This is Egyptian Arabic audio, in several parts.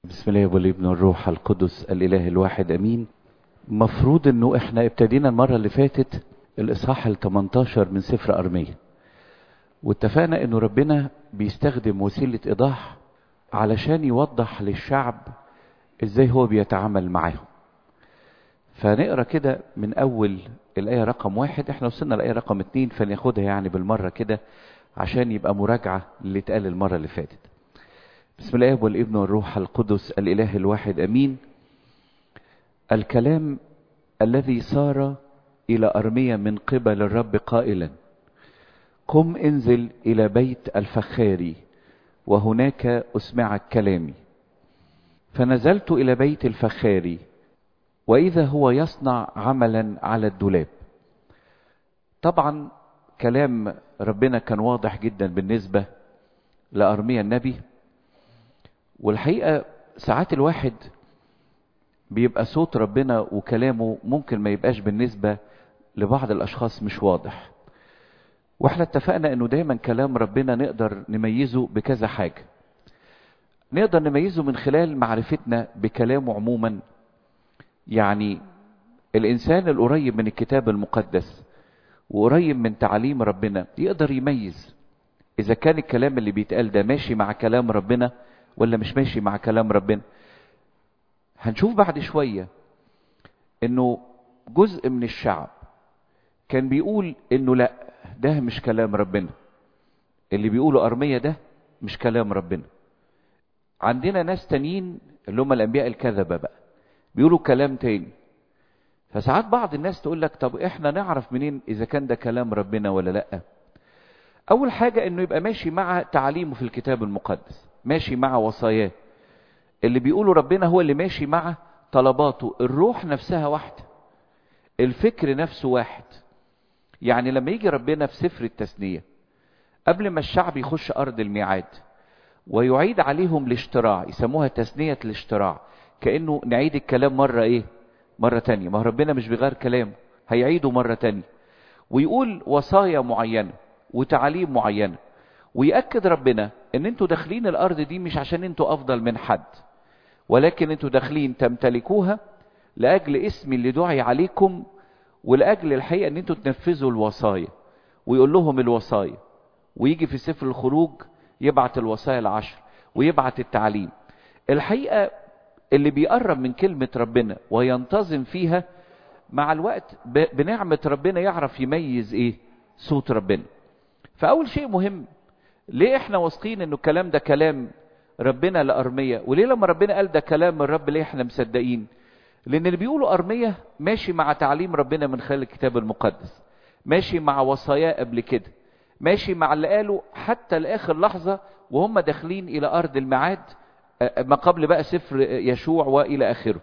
بسم الله والابن والروح القدس الاله الواحد امين مفروض انه احنا ابتدينا المرة اللي فاتت الاصحاح ال 18 من سفر ارمية واتفقنا انه ربنا بيستخدم وسيلة ايضاح علشان يوضح للشعب ازاي هو بيتعامل معاهم فنقرا كده من اول الايه رقم واحد احنا وصلنا الايه رقم اتنين فناخدها يعني بالمره كده عشان يبقى مراجعه اللي اتقال المره اللي فاتت بسم الله والابن والروح القدس الاله الواحد امين الكلام الذي صار الى ارميه من قبل الرب قائلا قم انزل الى بيت الفخاري وهناك اسمعك كلامي فنزلت الى بيت الفخاري واذا هو يصنع عملا على الدولاب طبعا كلام ربنا كان واضح جدا بالنسبه لارميا النبي والحقيقه ساعات الواحد بيبقى صوت ربنا وكلامه ممكن ما يبقاش بالنسبه لبعض الاشخاص مش واضح واحنا اتفقنا انه دايما كلام ربنا نقدر نميزه بكذا حاجه نقدر نميزه من خلال معرفتنا بكلامه عموما يعني الانسان القريب من الكتاب المقدس وقريب من تعليم ربنا يقدر يميز اذا كان الكلام اللي بيتقال ده ماشي مع كلام ربنا ولا مش ماشي مع كلام ربنا هنشوف بعد شويه انه جزء من الشعب كان بيقول انه لا ده مش كلام ربنا اللي بيقولوا ارميه ده مش كلام ربنا عندنا ناس تانيين اللي هم الانبياء الكذبه بقى بيقولوا كلام تاني فساعات بعض الناس تقول لك طب احنا نعرف منين اذا كان ده كلام ربنا ولا لا اول حاجة انه يبقى ماشي مع تعليمه في الكتاب المقدس ماشي مع وصاياه اللي بيقوله ربنا هو اللي ماشي مع طلباته الروح نفسها واحدة الفكر نفسه واحد يعني لما يجي ربنا في سفر التثنية قبل ما الشعب يخش ارض الميعاد ويعيد عليهم الاشتراع يسموها تثنية الاشتراع كأنه نعيد الكلام مرة ايه مرة تانية ما ربنا مش بيغير كلامه هيعيده مرة تانية ويقول وصايا معينة وتعاليم معينة ويأكد ربنا ان انتوا داخلين الارض دي مش عشان انتوا افضل من حد ولكن انتوا داخلين تمتلكوها لاجل اسم اللي دعي عليكم ولاجل الحقيقة ان انتوا تنفذوا الوصايا ويقول لهم الوصايا ويجي في سفر الخروج يبعت الوصايا العشر ويبعت التعليم الحقيقة اللي بيقرب من كلمة ربنا وينتظم فيها مع الوقت بنعمة ربنا يعرف يميز ايه صوت ربنا فأول شيء مهم ليه احنا واثقين انه الكلام ده كلام ربنا لأرمية وليه لما ربنا قال ده كلام من الرب ليه احنا مصدقين لان اللي بيقولوا أرمية ماشي مع تعليم ربنا من خلال الكتاب المقدس ماشي مع وصاياه قبل كده ماشي مع اللي قاله حتى لآخر لحظة وهم داخلين إلى أرض الميعاد ما قبل بقى سفر يشوع والى اخره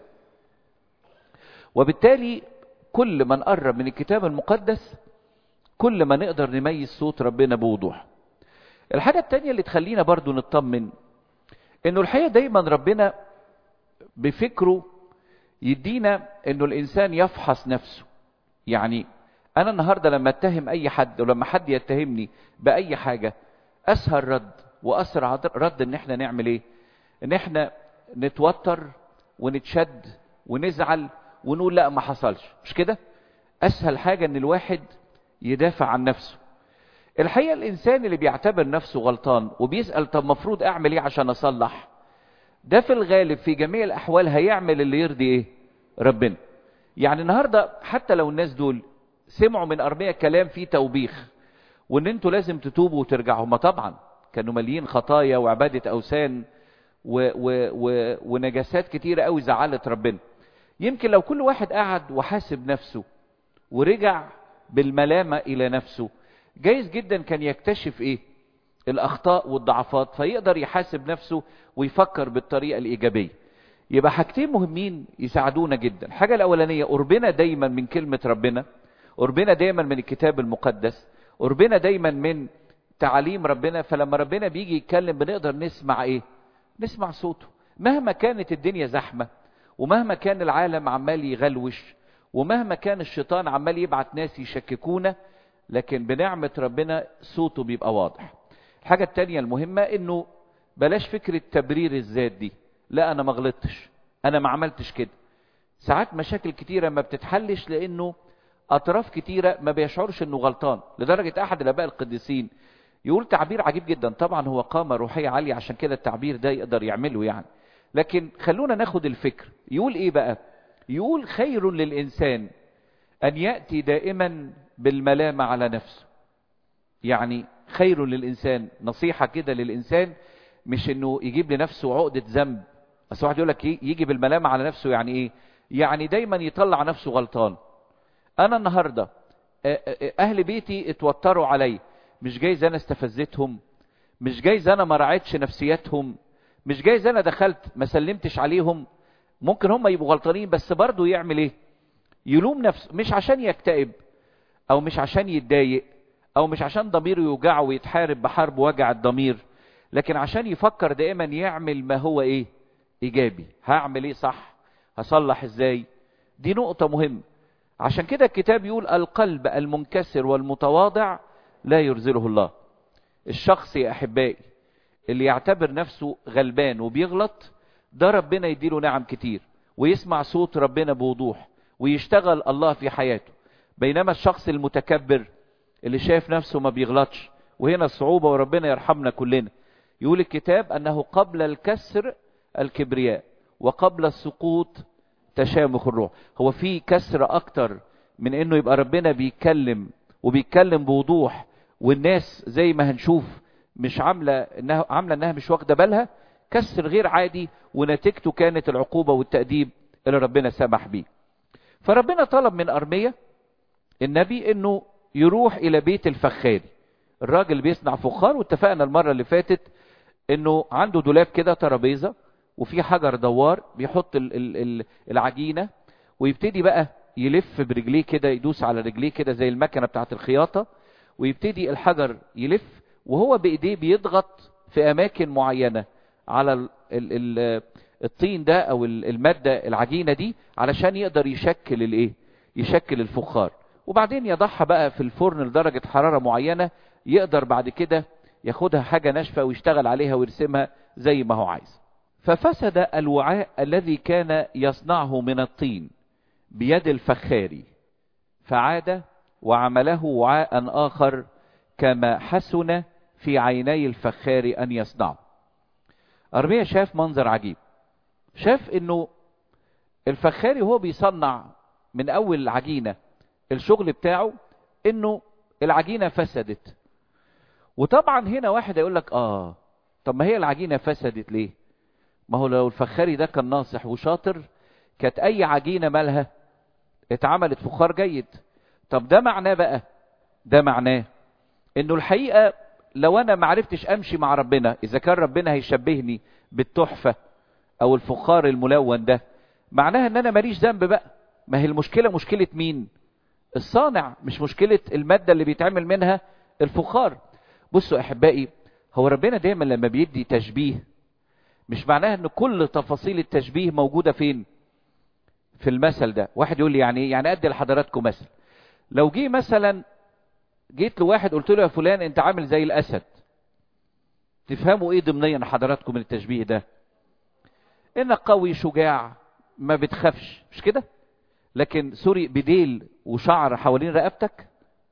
وبالتالي كل ما نقرب من الكتاب المقدس كل ما نقدر نميز صوت ربنا بوضوح الحاجة التانية اللي تخلينا برضو نطمن انه الحقيقة دايما ربنا بفكره يدينا انه الانسان يفحص نفسه يعني انا النهاردة لما اتهم اي حد ولما حد يتهمني باي حاجة اسهل رد واسرع رد ان احنا نعمل ايه ان احنا نتوتر ونتشد ونزعل ونقول لا ما حصلش مش كده اسهل حاجة ان الواحد يدافع عن نفسه الحقيقة الانسان اللي بيعتبر نفسه غلطان وبيسأل طب مفروض اعمل ايه عشان اصلح ده في الغالب في جميع الاحوال هيعمل اللي يرضي ايه ربنا يعني النهاردة حتى لو الناس دول سمعوا من ارمية كلام فيه توبيخ وان انتوا لازم تتوبوا وترجعوا ما طبعا كانوا مليين خطايا وعبادة اوثان و و و ونجاسات كتيرة قوي زعلت ربنا يمكن لو كل واحد قعد وحاسب نفسه ورجع بالملامة إلى نفسه جايز جدا كان يكتشف إيه الأخطاء والضعفات فيقدر يحاسب نفسه ويفكر بالطريقة الإيجابية يبقى حاجتين مهمين يساعدونا جدا الحاجة الأولانية قربنا دايما من كلمة ربنا قربنا دايما من الكتاب المقدس قربنا دايما من تعاليم ربنا فلما ربنا بيجي يتكلم بنقدر نسمع ايه نسمع صوته مهما كانت الدنيا زحمة ومهما كان العالم عمال يغلوش ومهما كان الشيطان عمال يبعت ناس يشككونا لكن بنعمة ربنا صوته بيبقى واضح الحاجة التانية المهمة انه بلاش فكرة تبرير الذات دي لا انا ما غلطتش انا ما عملتش كده ساعات مشاكل كتيره ما بتتحلش لانه اطراف كتيره ما بيشعرش انه غلطان لدرجه احد الاباء القديسين يقول تعبير عجيب جدا طبعا هو قامه روحيه عاليه عشان كده التعبير ده يقدر يعمله يعني لكن خلونا ناخد الفكر يقول ايه بقى يقول خير للانسان ان ياتي دائما بالملامه على نفسه يعني خير للانسان نصيحه كده للانسان مش انه يجيب لنفسه عقده ذنب بس واحد يقول لك يجي بالملامه على نفسه يعني ايه يعني دايما يطلع نفسه غلطان انا النهارده اهل بيتي اتوتروا علي مش جايز انا استفزتهم مش جايز انا ما راعيتش نفسياتهم مش جايز انا دخلت ما سلمتش عليهم ممكن هم يبقوا غلطانين بس برضه يعمل ايه يلوم نفسه مش عشان يكتئب او مش عشان يتضايق او مش عشان ضميره يوجعه ويتحارب بحرب وجع الضمير لكن عشان يفكر دائما يعمل ما هو ايه ايجابي هعمل ايه صح هصلح ازاي دي نقطة مهمة عشان كده الكتاب يقول القلب المنكسر والمتواضع لا يرزله الله الشخص يا احبائي اللي يعتبر نفسه غلبان وبيغلط ده ربنا يديله نعم كتير ويسمع صوت ربنا بوضوح ويشتغل الله في حياته بينما الشخص المتكبر اللي شايف نفسه ما بيغلطش وهنا الصعوبة وربنا يرحمنا كلنا يقول الكتاب أنه قبل الكسر الكبرياء وقبل السقوط تشامخ الروح هو في كسر أكتر من أنه يبقى ربنا بيتكلم وبيتكلم بوضوح والناس زي ما هنشوف مش عاملة إنها, عاملة إنها مش واخدة بالها كسر غير عادي ونتيجته كانت العقوبة والتأديب اللي ربنا سمح بيه فربنا طلب من أرمية النبي انه يروح الى بيت الفخاري الراجل بيصنع فخار واتفقنا المرة اللي فاتت انه عنده دولاب كده ترابيزة وفي حجر دوار بيحط ال ال ال العجينة ويبتدي بقى يلف برجليه كده يدوس على رجليه كده زي المكنة بتاعت الخياطة ويبتدي الحجر يلف وهو بايديه بيضغط في اماكن معينة على ال ال ال الطين ده او المادة العجينة دي علشان يقدر يشكل الايه يشكل الفخار وبعدين يضعها بقى في الفرن لدرجة حرارة معينة يقدر بعد كده ياخدها حاجة ناشفة ويشتغل عليها ويرسمها زي ما هو عايز ففسد الوعاء الذي كان يصنعه من الطين بيد الفخاري فعاد وعمله وعاء آخر كما حسن في عيني الفخار أن يصنعه أرميا شاف منظر عجيب شاف انه الفخاري هو بيصنع من اول العجينة الشغل بتاعه انه العجينة فسدت وطبعا هنا واحد يقول لك اه طب ما هي العجينة فسدت ليه ما هو لو الفخاري ده كان ناصح وشاطر كانت اي عجينة مالها اتعملت فخار جيد طب ده معناه بقى ده معناه انه الحقيقة لو انا معرفتش امشي مع ربنا اذا كان ربنا هيشبهني بالتحفة او الفخار الملون ده معناها ان انا ماليش ذنب بقى ما هي المشكلة مشكلة مين الصانع مش مشكلة المادة اللي بيتعمل منها الفخار بصوا احبائي هو ربنا دايما لما بيدي تشبيه مش معناها ان كل تفاصيل التشبيه موجودة فين في المثل ده واحد يقول لي يعني ايه يعني ادي لحضراتكم مثل لو جه مثلا جيت لواحد قلت له يا فلان انت عامل زي الاسد تفهموا ايه ضمنيا حضراتكم من التشبيه ده انك قوي شجاع ما بتخافش مش كده لكن سوري بديل وشعر حوالين رقبتك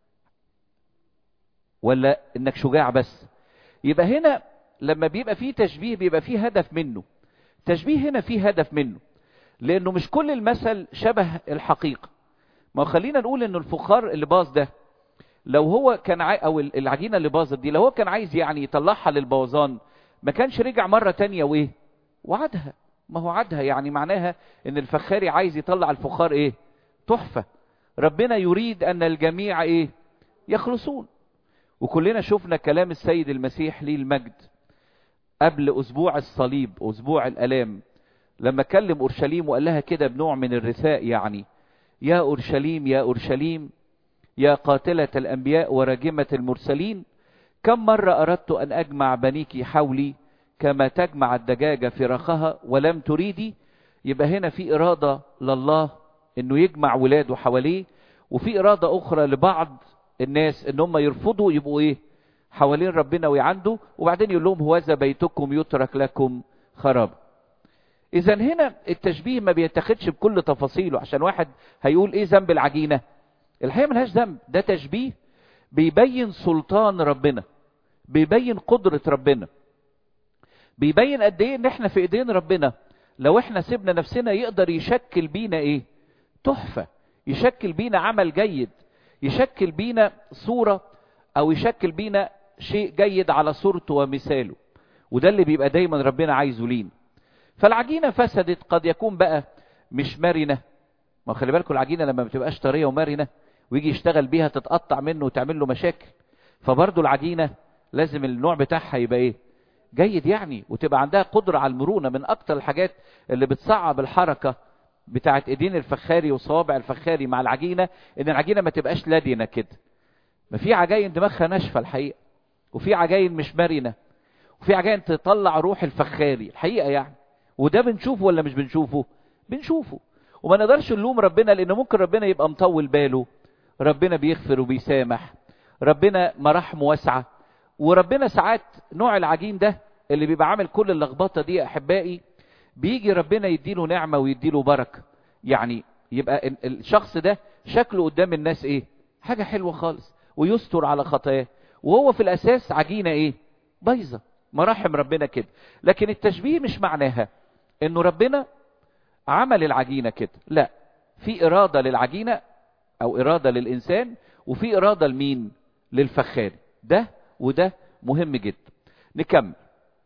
ولا انك شجاع بس يبقى هنا لما بيبقى فيه تشبيه بيبقى فيه هدف منه تشبيه هنا فيه هدف منه لانه مش كل المثل شبه الحقيقة ما خلينا نقول انه الفخار اللي باظ ده لو هو كان عاي... او العجينة اللي باظت دي لو هو كان عايز يعني يطلعها للبوظان ما كانش رجع مرة تانية وايه وعدها ما هو عدها يعني معناها ان الفخاري عايز يطلع الفخار ايه تحفة ربنا يريد ان الجميع ايه يخلصون وكلنا شفنا كلام السيد المسيح ليه المجد قبل اسبوع الصليب اسبوع الالام لما كلم اورشليم وقال لها كده بنوع من الرثاء يعني يا اورشليم يا اورشليم يا قاتلة الانبياء وراجمة المرسلين كم مرة اردت ان اجمع بنيك حولي كما تجمع الدجاجة فراخها ولم تريدي يبقى هنا في إرادة لله إنه يجمع ولاده حواليه وفي إرادة أخرى لبعض الناس إن هم يرفضوا يبقوا إيه حوالين ربنا ويعنده وبعدين يقول لهم هوذا بيتكم يترك لكم خراب اذا هنا التشبيه ما بيتاخدش بكل تفاصيله عشان واحد هيقول ايه ذنب العجينة الحقيقة ملهاش ذنب ده تشبيه بيبين سلطان ربنا بيبين قدرة ربنا بيبين قد ايه ان احنا في ايدين ربنا لو احنا سيبنا نفسنا يقدر يشكل بينا ايه تحفة يشكل بينا عمل جيد يشكل بينا صورة او يشكل بينا شيء جيد على صورته ومثاله وده اللي بيبقى دايما ربنا عايزه لينا فالعجينة فسدت قد يكون بقى مش مرنة ما خلي بالكم العجينة لما بتبقاش طرية ومرنة ويجي يشتغل بيها تتقطع منه وتعمل له مشاكل فبرضه العجينة لازم النوع بتاعها يبقى ايه جيد يعني وتبقى عندها قدرة على المرونة من اكتر الحاجات اللي بتصعب الحركة بتاعت ايدين الفخاري وصوابع الفخاري مع العجينة ان العجينة ما تبقاش لادينة كده ما في عجاين دماغها ناشفة الحقيقة وفي عجاين مش مرنة وفي عجاين تطلع روح الفخاري الحقيقة يعني وده بنشوفه ولا مش بنشوفه بنشوفه وما نقدرش نلوم ربنا لان ممكن ربنا يبقى مطول باله ربنا بيغفر وبيسامح ربنا مراحمه واسعه وربنا ساعات نوع العجين ده اللي بيبقى عامل كل اللخبطه دي يا احبائي بيجي ربنا يديله نعمه ويديله بركه يعني يبقى الشخص ده شكله قدام الناس ايه حاجه حلوه خالص ويستر على خطاياه وهو في الاساس عجينه ايه بايظه مراحم ربنا كده لكن التشبيه مش معناها انه ربنا عمل العجينه كده لا في اراده للعجينه او اراده للانسان وفي اراده لمين للفخاري ده وده مهم جدا نكمل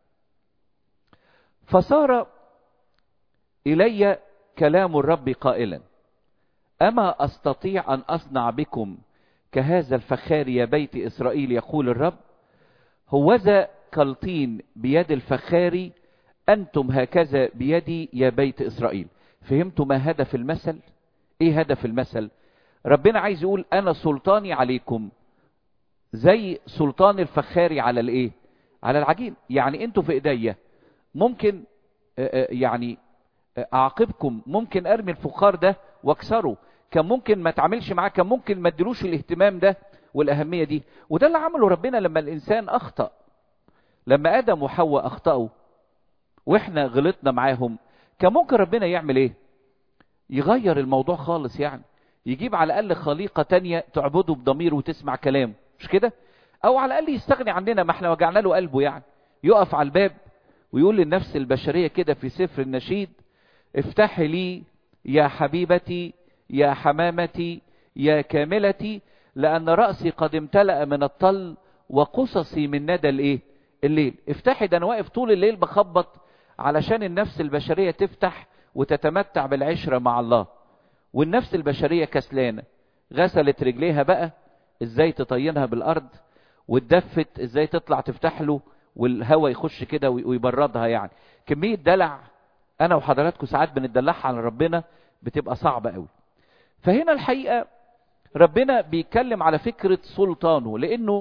فصار الي كلام الرب قائلا اما استطيع ان اصنع بكم كهذا الفخار يا بيت اسرائيل يقول الرب هوذا كالطين بيد الفخار انتم هكذا بيدي يا بيت اسرائيل فهمتوا ما هدف المثل ايه هدف المثل ربنا عايز يقول انا سلطاني عليكم زي سلطان الفخاري على الايه على العجين يعني انتوا في ايديا ممكن يعني اعاقبكم ممكن ارمي الفخار ده واكسره كان ممكن ما اتعاملش معاه كان ممكن ما ادلوش الاهتمام ده والاهميه دي وده اللي عمله ربنا لما الانسان اخطا لما ادم وحواء اخطاوا واحنا غلطنا معاهم كان ممكن ربنا يعمل ايه يغير الموضوع خالص يعني يجيب على الاقل خليقه تانية تعبده بضمير وتسمع كلام مش كده او على الاقل يستغني عننا ما احنا وجعنا له قلبه يعني يقف على الباب ويقول للنفس البشريه كده في سفر النشيد افتحي لي يا حبيبتي يا حمامتي يا كاملتي لان راسي قد امتلأ من الطل وقصصي من ندى الايه الليل افتحي ده انا واقف طول الليل بخبط علشان النفس البشريه تفتح وتتمتع بالعشره مع الله والنفس البشريه كسلانه غسلت رجليها بقى ازاي تطينها بالارض واتدفت ازاي تطلع تفتح له والهواء يخش كده ويبردها يعني كميه دلع انا وحضراتكم ساعات بنتدلعها على ربنا بتبقى صعبه قوي فهنا الحقيقه ربنا بيتكلم على فكره سلطانه لانه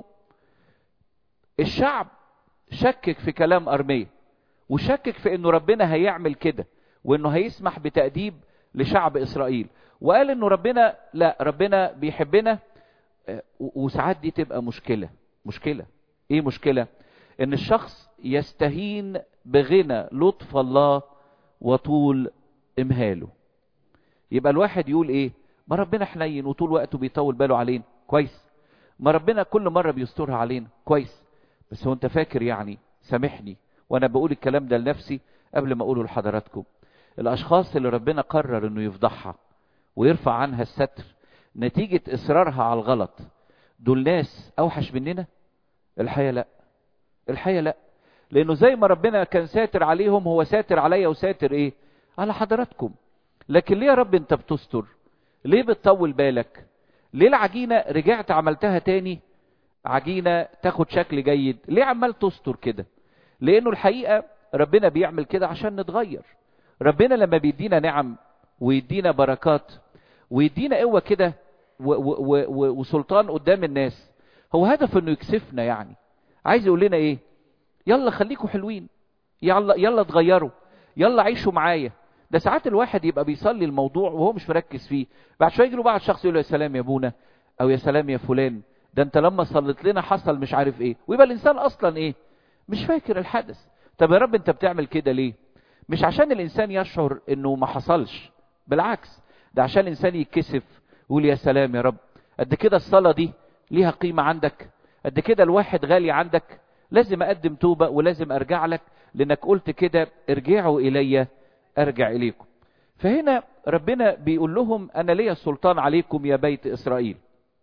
الشعب شكك في كلام ارميه وشكك في انه ربنا هيعمل كده وانه هيسمح بتأديب لشعب اسرائيل وقال انه ربنا لا ربنا بيحبنا وساعات دي تبقى مشكلة مشكلة ايه مشكلة ان الشخص يستهين بغنى لطف الله وطول امهاله يبقى الواحد يقول ايه ما ربنا حنين وطول وقته بيطول باله علينا كويس ما ربنا كل مرة بيسترها علينا كويس بس هو انت فاكر يعني سامحني وانا بقول الكلام ده لنفسي قبل ما اقوله لحضراتكم الاشخاص اللي ربنا قرر انه يفضحها ويرفع عنها الستر نتيجة اصرارها على الغلط دول ناس اوحش مننا الحقيقة لا الحقيقة لا لانه زي ما ربنا كان ساتر عليهم هو ساتر عليا وساتر ايه على حضراتكم لكن ليه يا رب انت بتستر ليه بتطول بالك ليه العجينة رجعت عملتها تاني عجينة تاخد شكل جيد ليه عمال تستر كده لانه الحقيقة ربنا بيعمل كده عشان نتغير ربنا لما بيدينا نعم ويدينا بركات ويدينا قوة كده وسلطان قدام الناس هو هدف انه يكسفنا يعني عايز يقول لنا ايه يلا خليكم حلوين يلا يلا اتغيروا يلا عيشوا معايا ده ساعات الواحد يبقى بيصلي الموضوع وهو مش مركز فيه بعد شويه يجي له بعض شخص يقول له يا سلام يا ابونا او يا سلام يا فلان ده انت لما صليت لنا حصل مش عارف ايه ويبقى الانسان اصلا ايه مش فاكر الحدث طب يا رب انت بتعمل كده ليه مش عشان الانسان يشعر انه ما حصلش بالعكس ده عشان الانسان يتكسف يقول يا سلام يا رب قد كده الصلاه دي ليها قيمه عندك قد كده الواحد غالي عندك لازم اقدم توبه ولازم ارجع لك لانك قلت كده ارجعوا الي ارجع اليكم فهنا ربنا بيقول لهم انا ليا السلطان عليكم يا بيت اسرائيل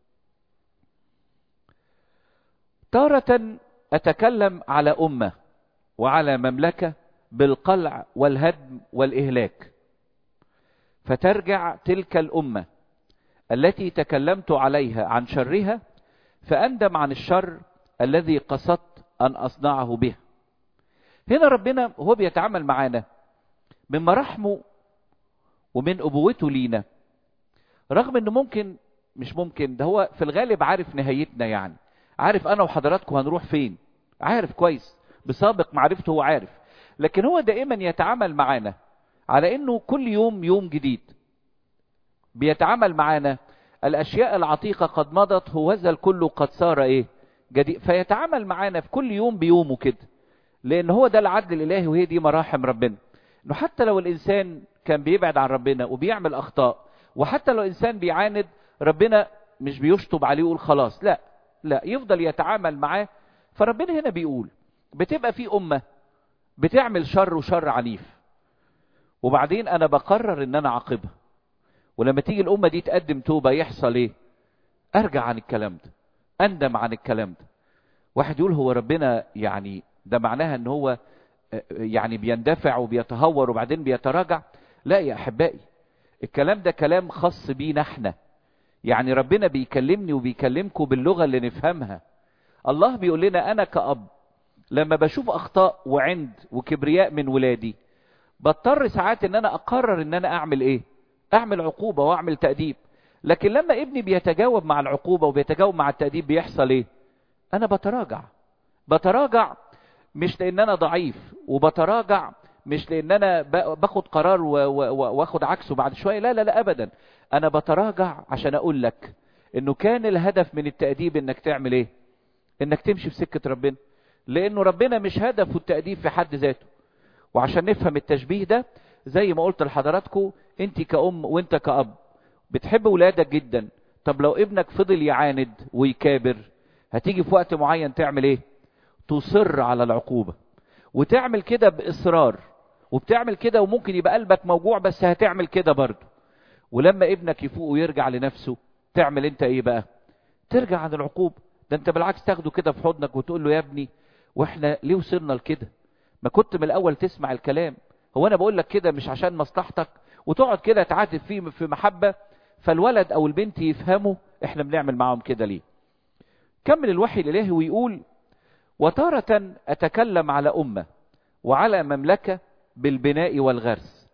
تارة اتكلم على امة وعلى مملكة بالقلع والهدم والاهلاك فترجع تلك الامة التي تكلمت عليها عن شرها فاندم عن الشر الذي قصدت ان اصنعه به هنا ربنا هو بيتعامل معانا من مراحمه ومن ابوته لينا رغم انه ممكن مش ممكن ده هو في الغالب عارف نهايتنا يعني عارف انا وحضراتكم هنروح فين عارف كويس بسابق معرفته هو عارف لكن هو دائما يتعامل معانا على انه كل يوم يوم جديد بيتعامل معانا الاشياء العتيقة قد مضت هوذا الكل قد صار ايه جديد فيتعامل معانا في كل يوم بيومه كده لان هو ده العدل الالهي وهي دي مراحم ربنا انه حتى لو الانسان كان بيبعد عن ربنا وبيعمل اخطاء وحتى لو الانسان بيعاند ربنا مش بيشطب عليه ويقول خلاص لا لا يفضل يتعامل معاه فربنا هنا بيقول بتبقى في امه بتعمل شر وشر عنيف وبعدين انا بقرر ان انا اعاقبها ولما تيجي الامه دي تقدم توبه يحصل ايه ارجع عن الكلام ده اندم عن الكلام ده واحد يقول هو ربنا يعني ده معناها ان هو يعني بيندفع وبيتهور وبعدين بيتراجع لا يا احبائي الكلام ده كلام خاص بينا احنا يعني ربنا بيكلمني وبيكلمكم باللغه اللي نفهمها الله بيقول لنا انا كأب لما بشوف اخطاء وعند وكبرياء من ولادي بضطر ساعات ان انا اقرر ان انا اعمل ايه اعمل عقوبة واعمل تأديب لكن لما ابني بيتجاوب مع العقوبة وبيتجاوب مع التأديب بيحصل ايه انا بتراجع بتراجع مش لان انا ضعيف وبتراجع مش لان انا باخد قرار واخد عكسه بعد شوية لا لا لا ابدا انا بتراجع عشان اقول لك انه كان الهدف من التأديب انك تعمل ايه انك تمشي في سكة ربنا لانه ربنا مش هدفه التأديب في حد ذاته وعشان نفهم التشبيه ده زي ما قلت لحضراتكم انت كأم وانت كأب بتحب ولادك جدا طب لو ابنك فضل يعاند ويكابر هتيجي في وقت معين تعمل ايه تصر على العقوبة وتعمل كده بإصرار وبتعمل كده وممكن يبقى قلبك موجوع بس هتعمل كده برضه ولما ابنك يفوق ويرجع لنفسه تعمل انت ايه بقى ترجع عن العقوبة ده انت بالعكس تاخده كده في حضنك وتقول له يا ابني واحنا ليه وصلنا لكده ما كنت من الاول تسمع الكلام هو انا بقول لك كده مش عشان مصلحتك وتقعد كده تعاتب فيه في محبة فالولد او البنت يفهموا احنا بنعمل معاهم كده ليه كمل الوحي الالهي ويقول وتارة اتكلم على امة وعلى مملكة بالبناء والغرس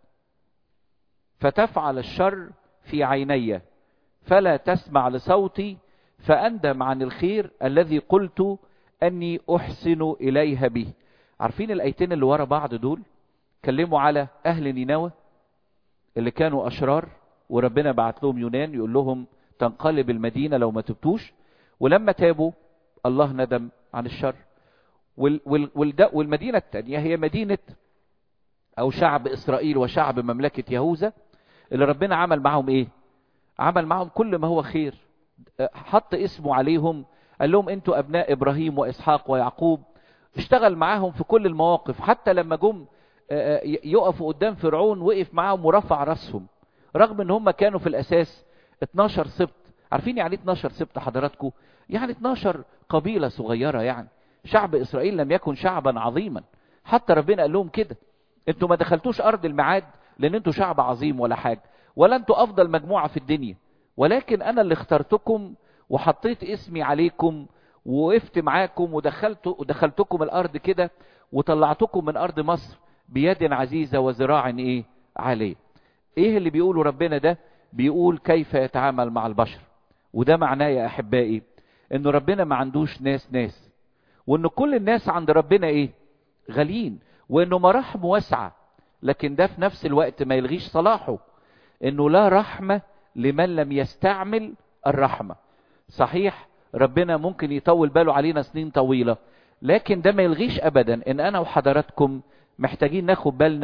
فتفعل الشر في عيني فلا تسمع لصوتي فاندم عن الخير الذي قلت اني احسن اليها به عارفين الايتين اللي ورا بعض دول كلموا على اهل نينوى اللي كانوا اشرار وربنا بعت لهم يونان يقول لهم تنقلب المدينه لو ما تبتوش ولما تابوا الله ندم عن الشر وال وال والمدينه الثانيه هي مدينه او شعب اسرائيل وشعب مملكه يهوذا اللي ربنا عمل معهم ايه عمل معهم كل ما هو خير حط اسمه عليهم قال لهم انتوا ابناء ابراهيم واسحاق ويعقوب اشتغل معاهم في كل المواقف حتى لما جم يقفوا قدام فرعون وقف معاهم ورفع راسهم رغم ان هم كانوا في الاساس 12 سبط عارفين يعني 12 سبط حضراتكم يعني 12 قبيلة صغيرة يعني شعب اسرائيل لم يكن شعبا عظيما حتى ربنا قال لهم كده انتوا ما دخلتوش ارض الميعاد لان انتوا شعب عظيم ولا حاجة ولا انتوا افضل مجموعة في الدنيا ولكن انا اللي اخترتكم وحطيت اسمي عليكم ووقفت معاكم ودخلت ودخلتكم الارض كده وطلعتكم من ارض مصر بيد عزيزة وذراع ايه عالية ايه اللي بيقوله ربنا ده بيقول كيف يتعامل مع البشر وده معناه يا احبائي ان ربنا ما عندوش ناس ناس وان كل الناس عند ربنا ايه غاليين وانه مراحمه واسعة لكن ده في نفس الوقت ما يلغيش صلاحه انه لا رحمة لمن لم يستعمل الرحمة صحيح ربنا ممكن يطول باله علينا سنين طويلة لكن ده ما يلغيش ابدا ان انا وحضراتكم محتاجين ناخد بالنا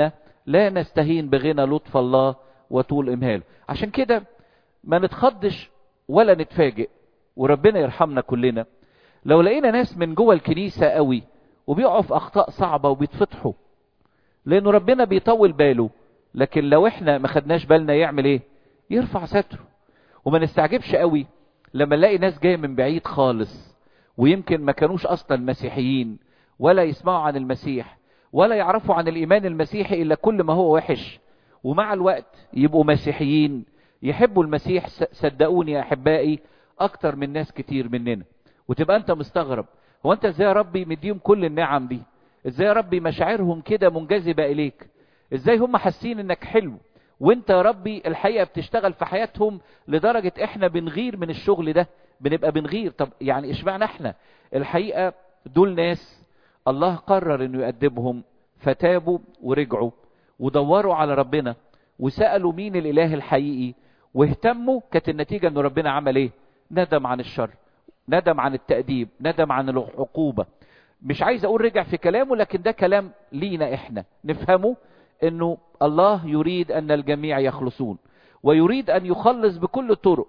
لا نستهين بغنى لطف الله وطول امهاله عشان كده ما نتخضش ولا نتفاجئ وربنا يرحمنا كلنا لو لقينا ناس من جوه الكنيسة قوي وبيقعوا في اخطاء صعبة وبيتفتحوا لانه ربنا بيطول باله لكن لو احنا ما خدناش بالنا يعمل ايه يرفع ستره وما نستعجبش قوي لما نلاقي ناس جايه من بعيد خالص ويمكن ما كانوش اصلا مسيحيين ولا يسمعوا عن المسيح ولا يعرفوا عن الايمان المسيحي الا كل ما هو وحش ومع الوقت يبقوا مسيحيين يحبوا المسيح صدقوني يا احبائي اكتر من ناس كتير مننا وتبقى انت مستغرب هو انت ازاي يا ربي مديهم كل النعم دي ازاي يا ربي مشاعرهم كده منجذبه اليك ازاي هم حاسين انك حلو وانت يا ربي الحقيقه بتشتغل في حياتهم لدرجه احنا بنغير من الشغل ده بنبقى بنغير طب يعني اشمعنى احنا الحقيقه دول ناس الله قرر انه يأدبهم فتابوا ورجعوا ودوروا على ربنا وسألوا مين الاله الحقيقي واهتموا كانت النتيجة ان ربنا عمل ايه ندم عن الشر ندم عن التأديب ندم عن العقوبة مش عايز اقول رجع في كلامه لكن ده كلام لينا احنا نفهمه انه الله يريد ان الجميع يخلصون ويريد ان يخلص بكل الطرق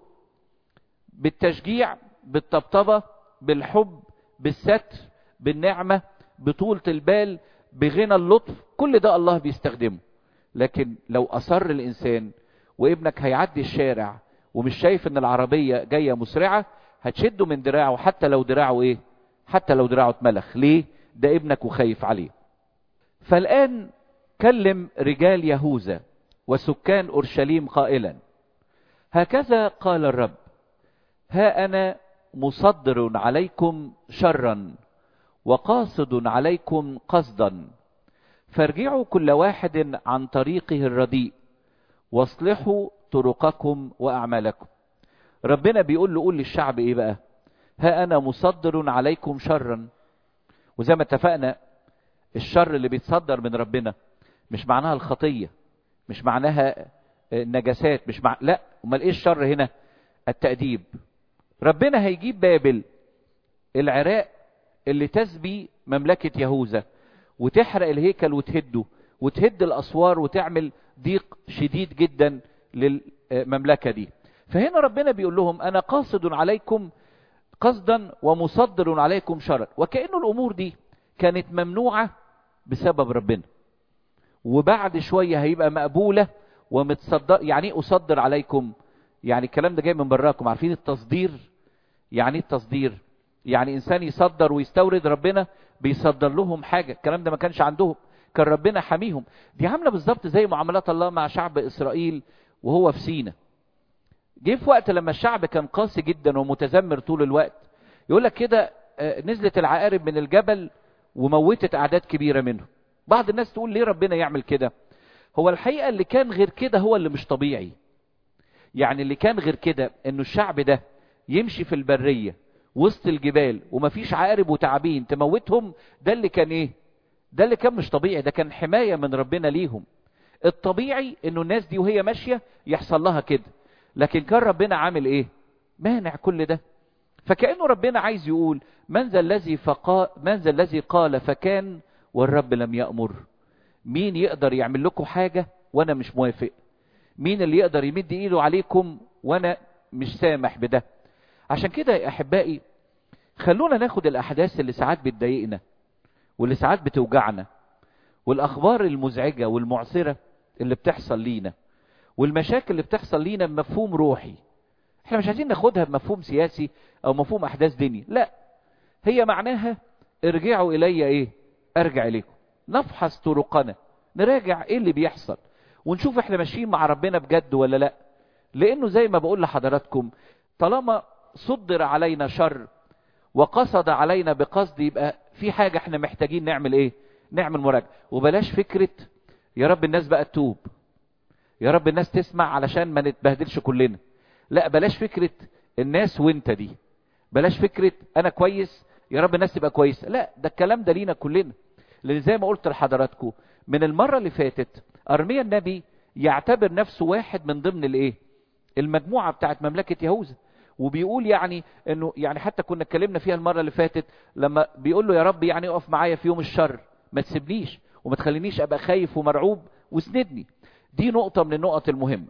بالتشجيع بالطبطبة بالحب بالستر بالنعمة بطولة البال بغنى اللطف كل ده الله بيستخدمه لكن لو أصر الإنسان وابنك هيعدي الشارع ومش شايف ان العربية جاية مسرعة هتشده من دراعه حتى لو دراعه ايه حتى لو دراعه اتملخ ليه ده ابنك وخايف عليه فالآن كلم رجال يهوذا وسكان أورشليم قائلا هكذا قال الرب ها أنا مصدر عليكم شرا وقاصد عليكم قصدا فارجعوا كل واحد عن طريقه الرديء واصلحوا طرقكم واعمالكم ربنا بيقول له قول للشعب ايه بقى ها انا مصدر عليكم شرا وزي ما اتفقنا الشر اللي بيتصدر من ربنا مش معناها الخطيه مش معناها النجاسات مش مع... لا امال ايه الشر هنا التاديب ربنا هيجيب بابل العراق اللي تسبي مملكة يهوذا وتحرق الهيكل وتهده وتهد الأسوار وتعمل ضيق شديد جدا للمملكة دي فهنا ربنا بيقول لهم أنا قاصد عليكم قصدا ومصدر عليكم شرا وكأنه الأمور دي كانت ممنوعة بسبب ربنا وبعد شوية هيبقى مقبولة ومتصدر يعني ايه أصدر عليكم يعني الكلام ده جاي من براكم عارفين التصدير يعني ايه التصدير يعني انسان يصدر ويستورد ربنا بيصدر لهم حاجه الكلام ده ما كانش عندهم كان ربنا حميهم دي عامله بالظبط زي معاملات الله مع شعب اسرائيل وهو في سينا جه في وقت لما الشعب كان قاسي جدا ومتذمر طول الوقت يقول لك كده نزلت العقارب من الجبل وموتت اعداد كبيره منهم بعض الناس تقول ليه ربنا يعمل كده هو الحقيقه اللي كان غير كده هو اللي مش طبيعي يعني اللي كان غير كده انه الشعب ده يمشي في البريه وسط الجبال ومفيش عقارب وتعابين تموتهم ده اللي كان ايه ده اللي كان مش طبيعي ده كان حماية من ربنا ليهم الطبيعي انه الناس دي وهي ماشية يحصل لها كده لكن كان ربنا عامل ايه مانع كل ده فكأنه ربنا عايز يقول من ذا الذي فقا من ذا الذي قال فكان والرب لم يأمر مين يقدر يعمل لكم حاجة وانا مش موافق مين اللي يقدر يمد ايده عليكم وانا مش سامح بده عشان كده يا احبائي خلونا ناخد الاحداث اللي ساعات بتضايقنا واللي ساعات بتوجعنا والاخبار المزعجه والمعسره اللي بتحصل لينا والمشاكل اللي بتحصل لينا بمفهوم روحي احنا مش عايزين ناخدها بمفهوم سياسي او مفهوم احداث ديني لا هي معناها ارجعوا الي ايه ارجع اليكم نفحص طرقنا نراجع ايه اللي بيحصل ونشوف احنا ماشيين مع ربنا بجد ولا لا لانه زي ما بقول لحضراتكم طالما صدر علينا شر وقصد علينا بقصد يبقى في حاجة احنا محتاجين نعمل ايه نعمل مراجعة وبلاش فكرة يا رب الناس بقى تتوب يا رب الناس تسمع علشان ما نتبهدلش كلنا لا بلاش فكرة الناس وانت دي بلاش فكرة انا كويس يا رب الناس تبقى كويسة لا ده الكلام ده لينا كلنا لان زي ما قلت لحضراتكم من المرة اللي فاتت ارميا النبي يعتبر نفسه واحد من ضمن الايه المجموعة بتاعت مملكة يهوذا وبيقول يعني انه يعني حتى كنا اتكلمنا فيها المره اللي فاتت لما بيقول له يا رب يعني اقف معايا في يوم الشر ما تسيبنيش وما تخلينيش ابقى خايف ومرعوب واسندني دي نقطة من النقط المهمة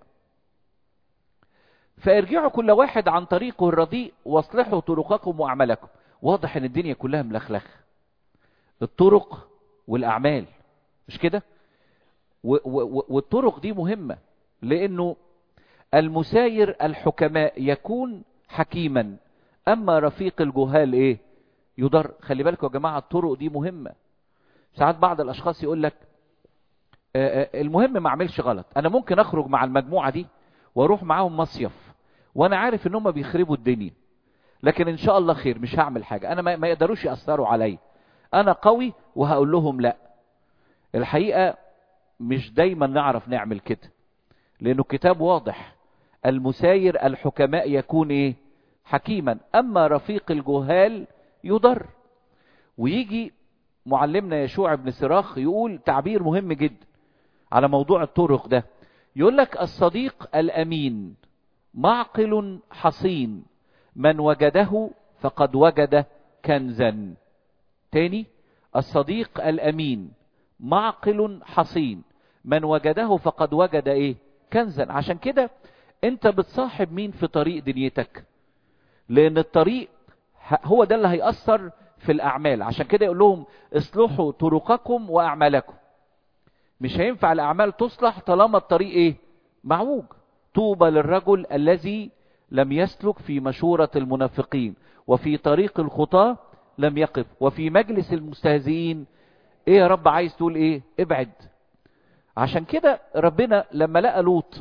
فارجعوا كل واحد عن طريقه الرديء واصلحوا طرقكم واعمالكم واضح ان الدنيا كلها ملخلخ الطرق والاعمال مش كده والطرق دي مهمة لانه المساير الحكماء يكون حكيما اما رفيق الجهال ايه يضر خلي بالكم يا جماعة الطرق دي مهمة ساعات بعض الاشخاص يقول لك المهم ما اعملش غلط انا ممكن اخرج مع المجموعة دي واروح معاهم مصيف وانا عارف ان هم بيخربوا الدنيا لكن ان شاء الله خير مش هعمل حاجة انا ما يقدروش يأثروا علي انا قوي وهقول لهم لا الحقيقة مش دايما نعرف نعمل كده لانه الكتاب واضح المساير الحكماء يكون ايه حكيما اما رفيق الجهال يضر ويجي معلمنا يشوع بن سراخ يقول تعبير مهم جدا على موضوع الطرق ده يقول لك الصديق الامين معقل حصين من وجده فقد وجد كنزا تاني الصديق الامين معقل حصين من وجده فقد وجد ايه كنزا عشان كده انت بتصاحب مين في طريق دنيتك لان الطريق هو ده اللي هيأثر في الاعمال عشان كده يقول لهم اصلحوا طرقكم واعمالكم مش هينفع الاعمال تصلح طالما الطريق ايه معوج طوبى للرجل الذي لم يسلك في مشورة المنافقين وفي طريق الخطاة لم يقف وفي مجلس المستهزئين ايه يا رب عايز تقول ايه ابعد عشان كده ربنا لما لقى لوط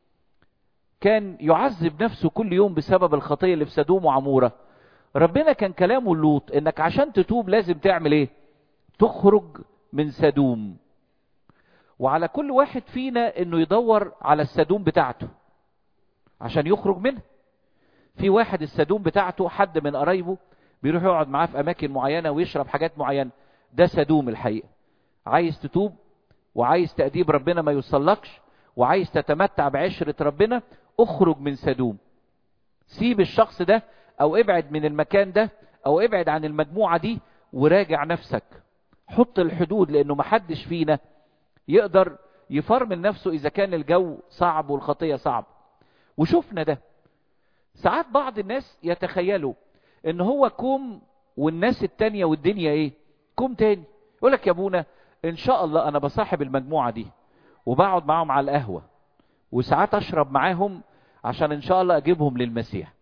كان يعذب نفسه كل يوم بسبب الخطية اللي في سدوم وعمورة ربنا كان كلامه لوط انك عشان تتوب لازم تعمل ايه تخرج من سدوم وعلى كل واحد فينا انه يدور على السدوم بتاعته عشان يخرج منها في واحد السدوم بتاعته حد من قرايبه بيروح يقعد معاه في اماكن معينه ويشرب حاجات معينه ده سدوم الحقيقه عايز تتوب وعايز تأديب ربنا ما يوصلكش وعايز تتمتع بعشرة ربنا اخرج من سدوم سيب الشخص ده او ابعد من المكان ده او ابعد عن المجموعة دي وراجع نفسك حط الحدود لانه محدش فينا يقدر يفرمل نفسه اذا كان الجو صعب والخطية صعب وشفنا ده ساعات بعض الناس يتخيلوا ان هو كوم والناس التانية والدنيا ايه كوم تاني يقول لك يا ابونا ان شاء الله انا بصاحب المجموعة دي وبقعد معاهم على القهوة وساعات اشرب معاهم عشان ان شاء الله اجيبهم للمسيح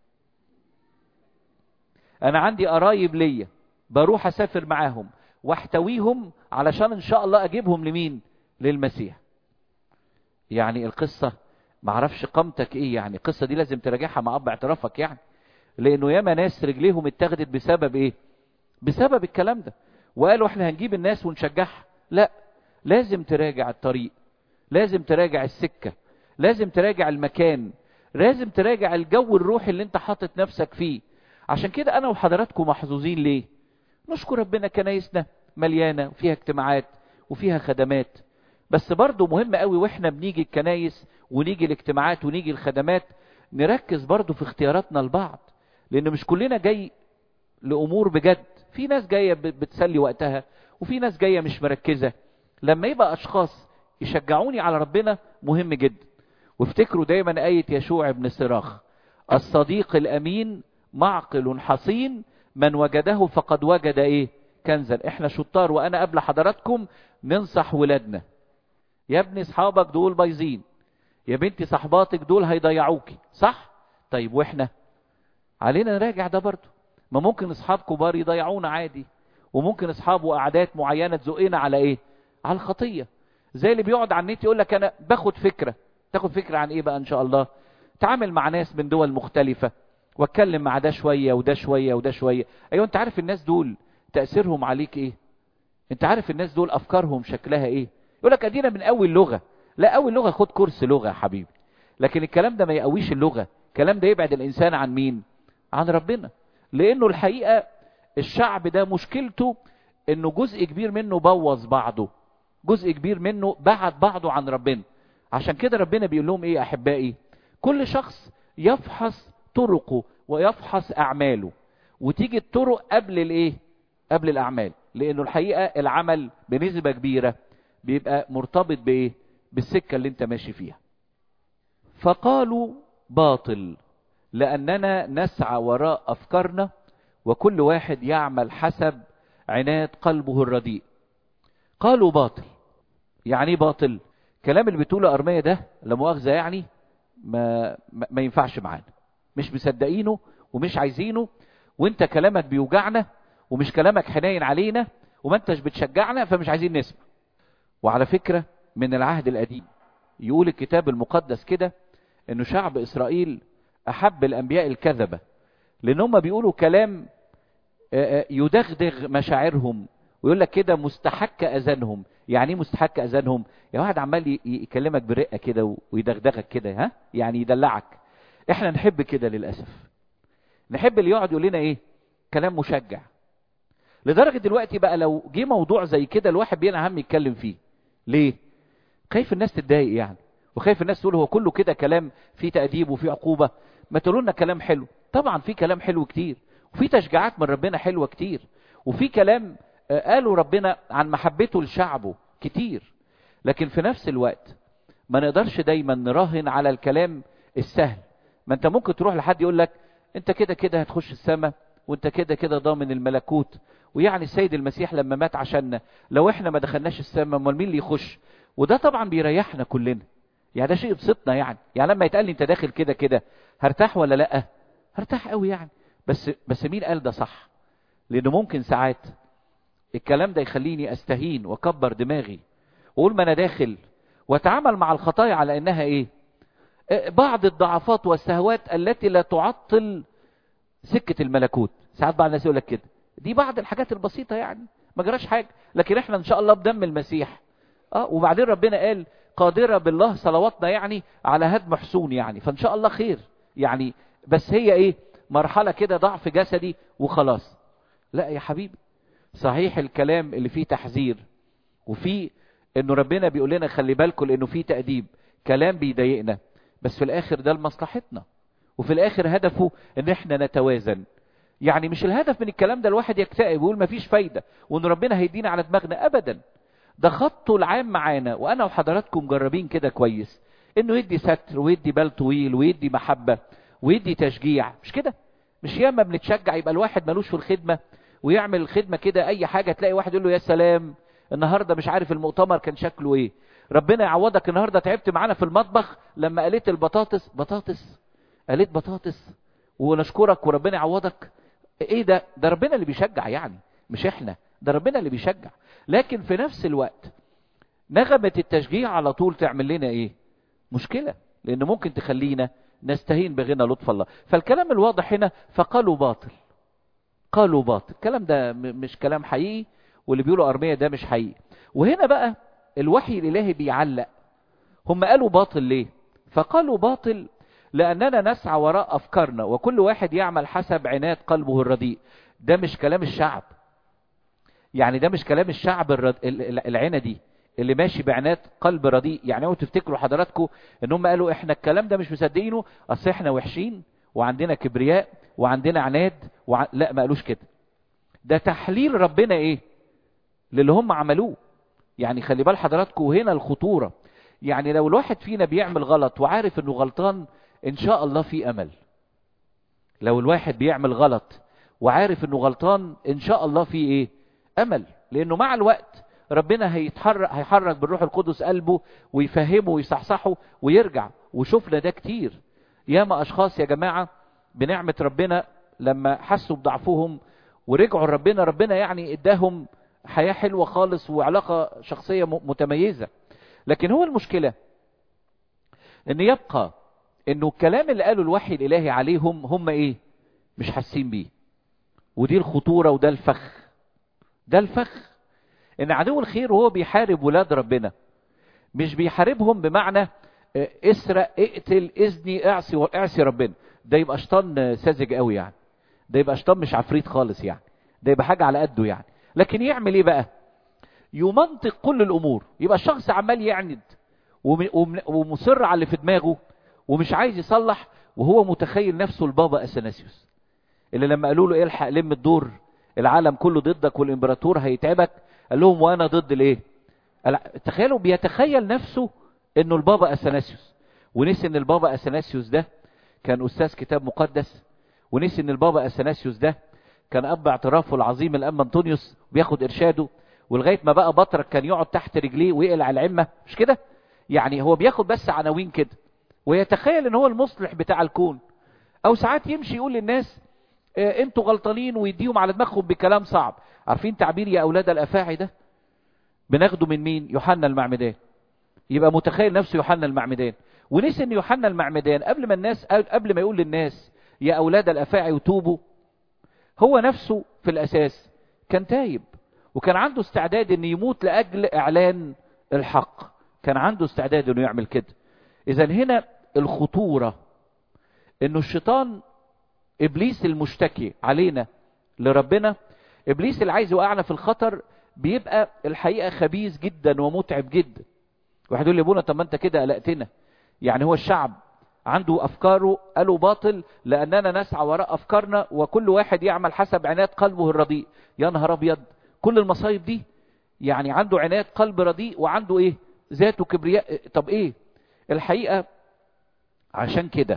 انا عندي قرايب ليا بروح اسافر معاهم واحتويهم علشان ان شاء الله اجيبهم لمين للمسيح يعني القصة معرفش قامتك ايه يعني القصة دي لازم تراجعها مع اب اعترافك يعني لانه ياما ناس رجليهم اتاخدت بسبب ايه بسبب الكلام ده وقالوا احنا هنجيب الناس ونشجعها لا لازم تراجع الطريق لازم تراجع السكة لازم تراجع المكان لازم تراجع الجو الروحي اللي انت حاطط نفسك فيه عشان كده انا وحضراتكم محظوظين ليه نشكر ربنا كنايسنا مليانة وفيها اجتماعات وفيها خدمات بس برضو مهم قوي واحنا بنيجي الكنايس ونيجي الاجتماعات ونيجي الخدمات نركز برضو في اختياراتنا لبعض لان مش كلنا جاي لامور بجد في ناس جاية بتسلي وقتها وفي ناس جاية مش مركزة لما يبقى اشخاص يشجعوني على ربنا مهم جدا وافتكروا دايما آية يشوع بن صراخ الصديق الأمين معقل حصين من وجده فقد وجد ايه كنزا احنا شطار وانا قبل حضراتكم ننصح ولادنا يا ابني اصحابك دول بايظين يا بنتي صحباتك دول هيضيعوكي صح طيب واحنا علينا نراجع ده برضه ما ممكن اصحاب كبار يضيعونا عادي وممكن اصحاب وقعدات معينه تزقنا على ايه على الخطيه زي اللي بيقعد على النت يقول لك انا باخد فكره تاخد فكره عن ايه بقى ان شاء الله تعامل مع ناس من دول مختلفه واتكلم مع ده شويه وده شويه وده شويه ايوه انت عارف الناس دول تاثيرهم عليك ايه انت عارف الناس دول افكارهم شكلها ايه يقول لك ادينا من اول لغه لا اول لغه خد كورس لغه يا حبيبي لكن الكلام ده ما يقويش اللغه الكلام ده يبعد الانسان عن مين عن ربنا لانه الحقيقه الشعب ده مشكلته انه جزء كبير منه بوظ بعضه جزء كبير منه بعد بعضه عن ربنا عشان كده ربنا بيقول لهم ايه يا احبائي كل شخص يفحص طرقه ويفحص اعماله وتيجي الطرق قبل الايه قبل الاعمال لانه الحقيقه العمل بنسبه كبيره بيبقى مرتبط بايه بالسكة اللي انت ماشي فيها فقالوا باطل لأننا نسعى وراء أفكارنا وكل واحد يعمل حسب عناد قلبه الرديء قالوا باطل يعني ايه باطل كلام اللي بتقوله أرمية ده لا مؤاخذة يعني ما, ما, ما ينفعش معانا مش مصدقينه ومش عايزينه وانت كلامك بيوجعنا ومش كلامك حنين علينا وما انتش بتشجعنا فمش عايزين نسمع وعلى فكرة من العهد القديم يقول الكتاب المقدس كده انه شعب اسرائيل احب الانبياء الكذبة لان هم بيقولوا كلام يدغدغ مشاعرهم ويقول لك كده مستحك اذانهم يعني ايه مستحك اذانهم يا واحد عمال يكلمك برقه كده ويدغدغك كده ها يعني يدلعك احنا نحب كده للاسف نحب اللي يقعد يقول لنا ايه كلام مشجع لدرجه دلوقتي بقى لو جه موضوع زي كده الواحد بينا هم يتكلم فيه ليه خايف الناس تتضايق يعني وخايف الناس تقول هو كله كده كلام فيه تأديب وفيه عقوبة ما تقولوا لنا كلام حلو طبعا في كلام حلو كتير وفي تشجيعات من ربنا حلوة كتير وفي كلام قالوا ربنا عن محبته لشعبه كتير لكن في نفس الوقت ما نقدرش دايما نراهن على الكلام السهل ما انت ممكن تروح لحد يقول لك انت كده كده هتخش السماء وانت كده كده ضامن الملكوت ويعني السيد المسيح لما مات عشاننا لو احنا ما دخلناش السماء امال مين اللي يخش وده طبعا بيريحنا كلنا يعني ده شيء يبسطنا يعني يعني لما يتقال لي انت داخل كده كده هرتاح ولا لا هرتاح قوي يعني بس بس مين قال ده صح لانه ممكن ساعات الكلام ده يخليني استهين واكبر دماغي واقول ما انا داخل واتعامل مع الخطايا على انها ايه بعض الضعفات والسهوات التي لا تعطل سكة الملكوت ساعات بعض الناس يقول لك كده دي بعض الحاجات البسيطة يعني ما جراش حاجة لكن احنا ان شاء الله بدم المسيح اه وبعدين ربنا قال قادرة بالله صلواتنا يعني على هدم حصون يعني فان شاء الله خير يعني بس هي ايه مرحلة كده ضعف جسدي وخلاص لا يا حبيبي صحيح الكلام اللي فيه تحذير وفيه انه ربنا بيقول لنا خلي بالكم لانه فيه تأديب كلام بيضايقنا بس في الاخر ده لمصلحتنا وفي الاخر هدفه ان احنا نتوازن يعني مش الهدف من الكلام ده الواحد يكتئب ويقول مفيش فايدة وان ربنا هيدينا على دماغنا ابدا ده خطه العام معانا وانا وحضراتكم مجربين كده كويس انه يدي ستر ويدي بال طويل ويدي محبة ويدي تشجيع مش كده مش ياما بنتشجع يبقى الواحد ملوش في الخدمة ويعمل الخدمة كده اي حاجة تلاقي واحد يقول له يا سلام النهاردة مش عارف المؤتمر كان شكله ايه ربنا يعوضك النهاردة تعبت معانا في المطبخ لما قالت البطاطس بطاطس قالت بطاطس ونشكرك وربنا يعوضك ايه ده ده ربنا اللي بيشجع يعني مش احنا ده ربنا اللي بيشجع لكن في نفس الوقت نغمة التشجيع على طول تعمل لنا ايه مشكلة لان ممكن تخلينا نستهين بغنى لطف الله فالكلام الواضح هنا فقالوا باطل قالوا باطل الكلام ده مش كلام حقيقي واللي بيقولوا أرمية ده مش حقيقي وهنا بقى الوحي الإلهي بيعلق هم قالوا باطل ليه فقالوا باطل لأننا نسعى وراء أفكارنا وكل واحد يعمل حسب عناد قلبه الرديء ده مش كلام الشعب يعني ده مش كلام الشعب الرد... العندي اللي ماشي بعناد قلب رديء يعني هو تفتكروا حضراتكم ان هم قالوا احنا الكلام ده مش مصدقينه اصل احنا وحشين وعندنا كبرياء وعندنا عناد وع... لا ما قالوش كده ده تحليل ربنا ايه للي هم عملوه يعني خلي بال حضراتكم هنا الخطورة يعني لو الواحد فينا بيعمل غلط وعارف انه غلطان ان شاء الله في امل لو الواحد بيعمل غلط وعارف انه غلطان ان شاء الله في ايه امل لانه مع الوقت ربنا هيتحرك هيحرك بالروح القدس قلبه ويفهمه ويصحصحه ويرجع وشفنا ده كتير ياما اشخاص يا جماعة بنعمة ربنا لما حسوا بضعفهم ورجعوا ربنا ربنا يعني اداهم حياة حلوة خالص وعلاقة شخصية متميزة لكن هو المشكلة ان يبقى انه الكلام اللي قاله الوحي الالهي عليهم هم ايه مش حاسين بيه ودي الخطورة وده الفخ ده الفخ ان عدو الخير وهو بيحارب ولاد ربنا مش بيحاربهم بمعنى اسرق اقتل اذني اعصي اعصي ربنا ده يبقى شيطان ساذج قوي يعني ده يبقى شيطان مش عفريت خالص يعني ده يبقى حاجة على قده يعني لكن يعمل ايه بقى يمنطق كل الامور يبقى الشخص عمال يعند ومصر على اللي في دماغه ومش عايز يصلح وهو متخيل نفسه البابا اثناسيوس اللي لما قالوا له الحق لم الدور العالم كله ضدك والامبراطور هيتعبك قال لهم وانا ضد الايه تخيلوا بيتخيل نفسه انه البابا اثناسيوس ونسي ان البابا اثناسيوس ده كان استاذ كتاب مقدس ونسي ان البابا اثناسيوس ده كان اب اعترافه العظيم الام انطونيوس بياخد ارشاده ولغايه ما بقى بطرك كان يقعد تحت رجليه ويقلع العمه مش كده يعني هو بياخد بس عناوين كده ويتخيل ان هو المصلح بتاع الكون او ساعات يمشي يقول للناس اه انتوا غلطانين ويديهم على دماغهم بكلام صعب عارفين تعبير يا اولاد الافاعي ده بناخده من مين يوحنا المعمدان يبقى متخيل نفسه يوحنا المعمدان ونسي ان يوحنا المعمدان قبل ما الناس قبل ما يقول للناس يا اولاد الافاعي وتوبوا هو نفسه في الاساس كان تايب وكان عنده استعداد ان يموت لاجل اعلان الحق كان عنده استعداد انه يعمل كده اذا هنا الخطوره انه الشيطان ابليس المشتكي علينا لربنا ابليس اللي عايز يوقعنا في الخطر بيبقى الحقيقه خبيث جدا ومتعب جدا واحد يقول لي ابونا طب ما انت كده قلقتنا يعني هو الشعب عنده افكاره قالوا باطل لاننا نسعى وراء افكارنا وكل واحد يعمل حسب عناد قلبه الرديء يا نهار ابيض كل المصايب دي يعني عنده عناد قلب رديء وعنده ايه ذاته كبرياء طب ايه الحقيقه عشان كده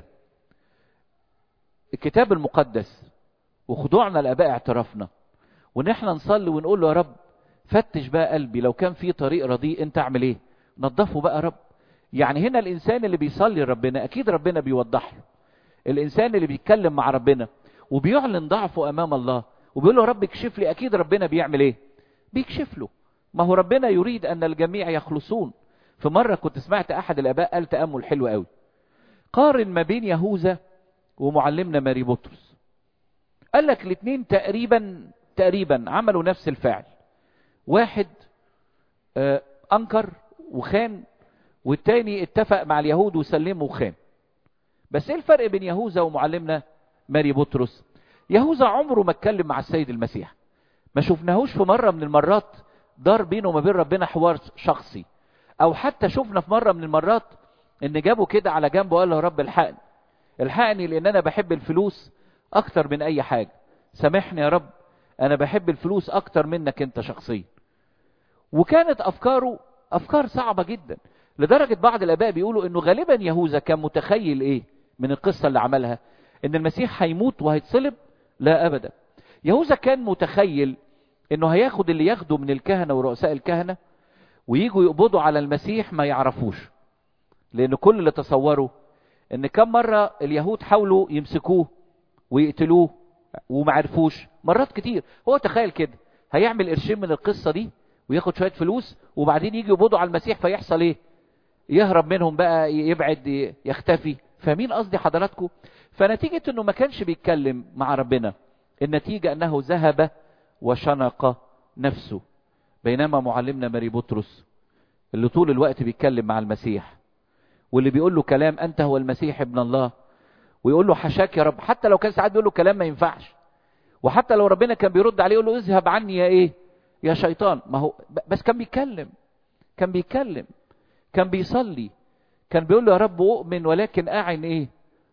الكتاب المقدس وخضوعنا لاباء اعترافنا وان احنا نصلي ونقول له يا رب فتش بقى قلبي لو كان في طريق رديء انت اعمل ايه نظفه بقى يا رب يعني هنا الانسان اللي بيصلي لربنا اكيد ربنا بيوضح له الانسان اللي بيتكلم مع ربنا وبيعلن ضعفه امام الله وبيقول له يا رب اكشف لي اكيد ربنا بيعمل ايه بيكشف له ما هو ربنا يريد ان الجميع يخلصون في مرة كنت سمعت احد الاباء قال تأمل حلو قوي قارن ما بين يهوذا ومعلمنا ماري بطرس قال لك الاثنين تقريبا تقريبا عملوا نفس الفعل واحد آه انكر وخان والتاني اتفق مع اليهود وسلمه وخان بس ايه الفرق بين يهوذا ومعلمنا ماري بطرس يهوذا عمره ما اتكلم مع السيد المسيح ما شفناهوش في مرة من المرات دار بينه وما بين ربنا حوار شخصي او حتى شفنا في مرة من المرات ان جابه كده على جنبه وقال له يا رب الحقني الحقني لان انا بحب الفلوس اكتر من اي حاجة سامحني يا رب انا بحب الفلوس اكتر منك انت شخصيا وكانت افكاره افكار صعبة جدا لدرجة بعض الاباء بيقولوا انه غالبا يهوذا كان متخيل ايه من القصة اللي عملها ان المسيح هيموت وهيتصلب لا ابدا يهوذا كان متخيل انه هياخد اللي ياخده من الكهنة ورؤساء الكهنة ويجوا يقبضوا على المسيح ما يعرفوش لان كل اللي تصوروا ان كم مرة اليهود حاولوا يمسكوه ويقتلوه وما عرفوش مرات كتير هو تخيل كده هيعمل قرشين من القصة دي وياخد شوية فلوس وبعدين يجي يقبضوا على المسيح فيحصل ايه يهرب منهم بقى يبعد يختفي فاهمين قصدي حضراتكم فنتيجة انه ما كانش بيتكلم مع ربنا النتيجة انه ذهب وشنق نفسه بينما معلمنا ماري بطرس اللي طول الوقت بيتكلم مع المسيح واللي بيقول له كلام انت هو المسيح ابن الله ويقول له حشاك يا رب حتى لو كان ساعات بيقول له كلام ما ينفعش وحتى لو ربنا كان بيرد عليه يقول له اذهب عني يا ايه يا شيطان ما هو بس كان بيتكلم كان بيتكلم كان بيصلي كان بيقول له يا رب اؤمن ولكن اعن ايه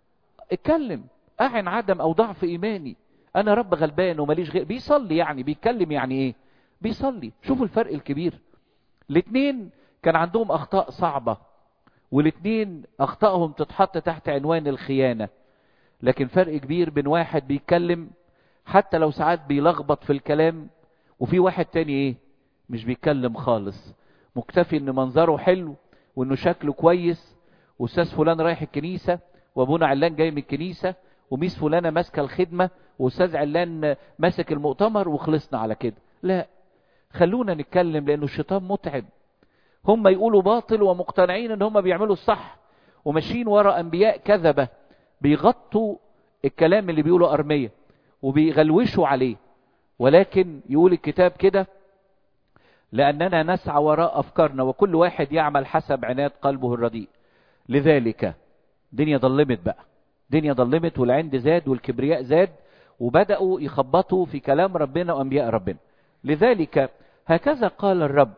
اتكلم اعن عدم او ضعف ايماني انا رب غلبان وماليش غير بيصلي يعني بيتكلم يعني ايه بيصلي شوفوا الفرق الكبير الاثنين كان عندهم اخطاء صعبة والاثنين اخطائهم تتحط تحت عنوان الخيانة لكن فرق كبير بين واحد بيتكلم حتى لو ساعات بيلخبط في الكلام وفي واحد تاني ايه مش بيتكلم خالص مكتفي ان منظره حلو وانه شكله كويس واستاذ فلان رايح الكنيسة وابونا علان جاي من الكنيسة وميس فلانة ماسكة الخدمة واستاذ علان ماسك المؤتمر وخلصنا على كده لا خلونا نتكلم لانه الشيطان متعب هم يقولوا باطل ومقتنعين ان هم بيعملوا الصح وماشيين ورا انبياء كذبة بيغطوا الكلام اللي بيقولوا ارمية وبيغلوشوا عليه ولكن يقول الكتاب كده لأننا نسعى وراء أفكارنا وكل واحد يعمل حسب عناد قلبه الرديء لذلك دنيا ضلمت بقى دنيا ضلمت والعند زاد والكبرياء زاد وبدأوا يخبطوا في كلام ربنا وأنبياء ربنا لذلك هكذا قال الرب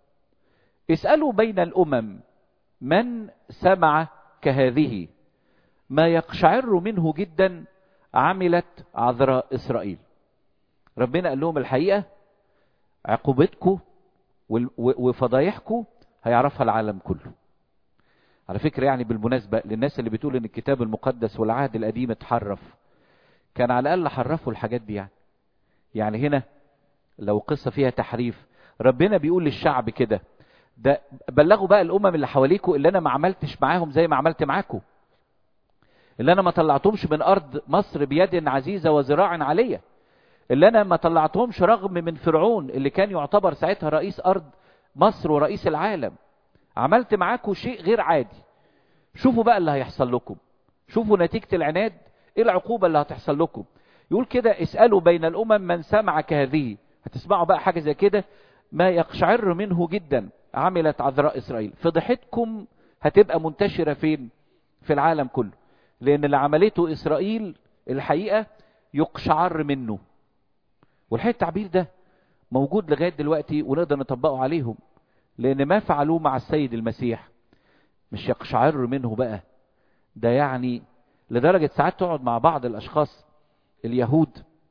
اسألوا بين الأمم من سمع كهذه ما يقشعر منه جدا عملت عذراء إسرائيل ربنا قال لهم الحقيقة عقوبتكم وفضايحكم هيعرفها العالم كله على فكرة يعني بالمناسبة للناس اللي بتقول ان الكتاب المقدس والعهد القديم اتحرف كان على الاقل حرفوا الحاجات دي يعني يعني هنا لو قصة فيها تحريف ربنا بيقول للشعب كده ده بلغوا بقى الامم اللي حواليكوا اللي انا ما عملتش معاهم زي ما عملت معاكم اللي انا ما طلعتهمش من ارض مصر بيد عزيزة وذراع عليا اللي انا ما طلعتهمش رغم من فرعون اللي كان يعتبر ساعتها رئيس ارض مصر ورئيس العالم عملت معاكم شيء غير عادي شوفوا بقى اللي هيحصل لكم شوفوا نتيجة العناد ايه العقوبة اللي هتحصل لكم يقول كده اسألوا بين الامم من سمع كهذه هتسمعوا بقى حاجة زي كده ما يقشعر منه جدا عملت عذراء اسرائيل فضحتكم هتبقى منتشرة فين في العالم كله لان اللي عملته اسرائيل الحقيقة يقشعر منه والحقيقة التعبير ده موجود لغاية دلوقتي ونقدر نطبقه عليهم لان ما فعلوه مع السيد المسيح مش يقشعر منه بقى ده يعني لدرجة ساعات تقعد مع بعض الاشخاص اليهود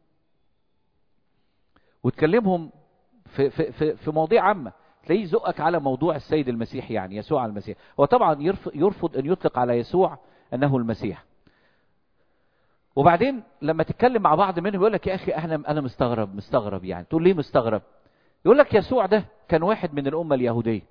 وتكلمهم في, في, في, في مواضيع عامة تلاقيه يزقك على موضوع السيد المسيح يعني يسوع المسيح هو طبعا يرفض ان يطلق على يسوع انه المسيح وبعدين لما تتكلم مع بعض منهم يقول لك يا اخي انا انا مستغرب مستغرب يعني تقول ليه مستغرب يقول لك يسوع ده كان واحد من الامه اليهوديه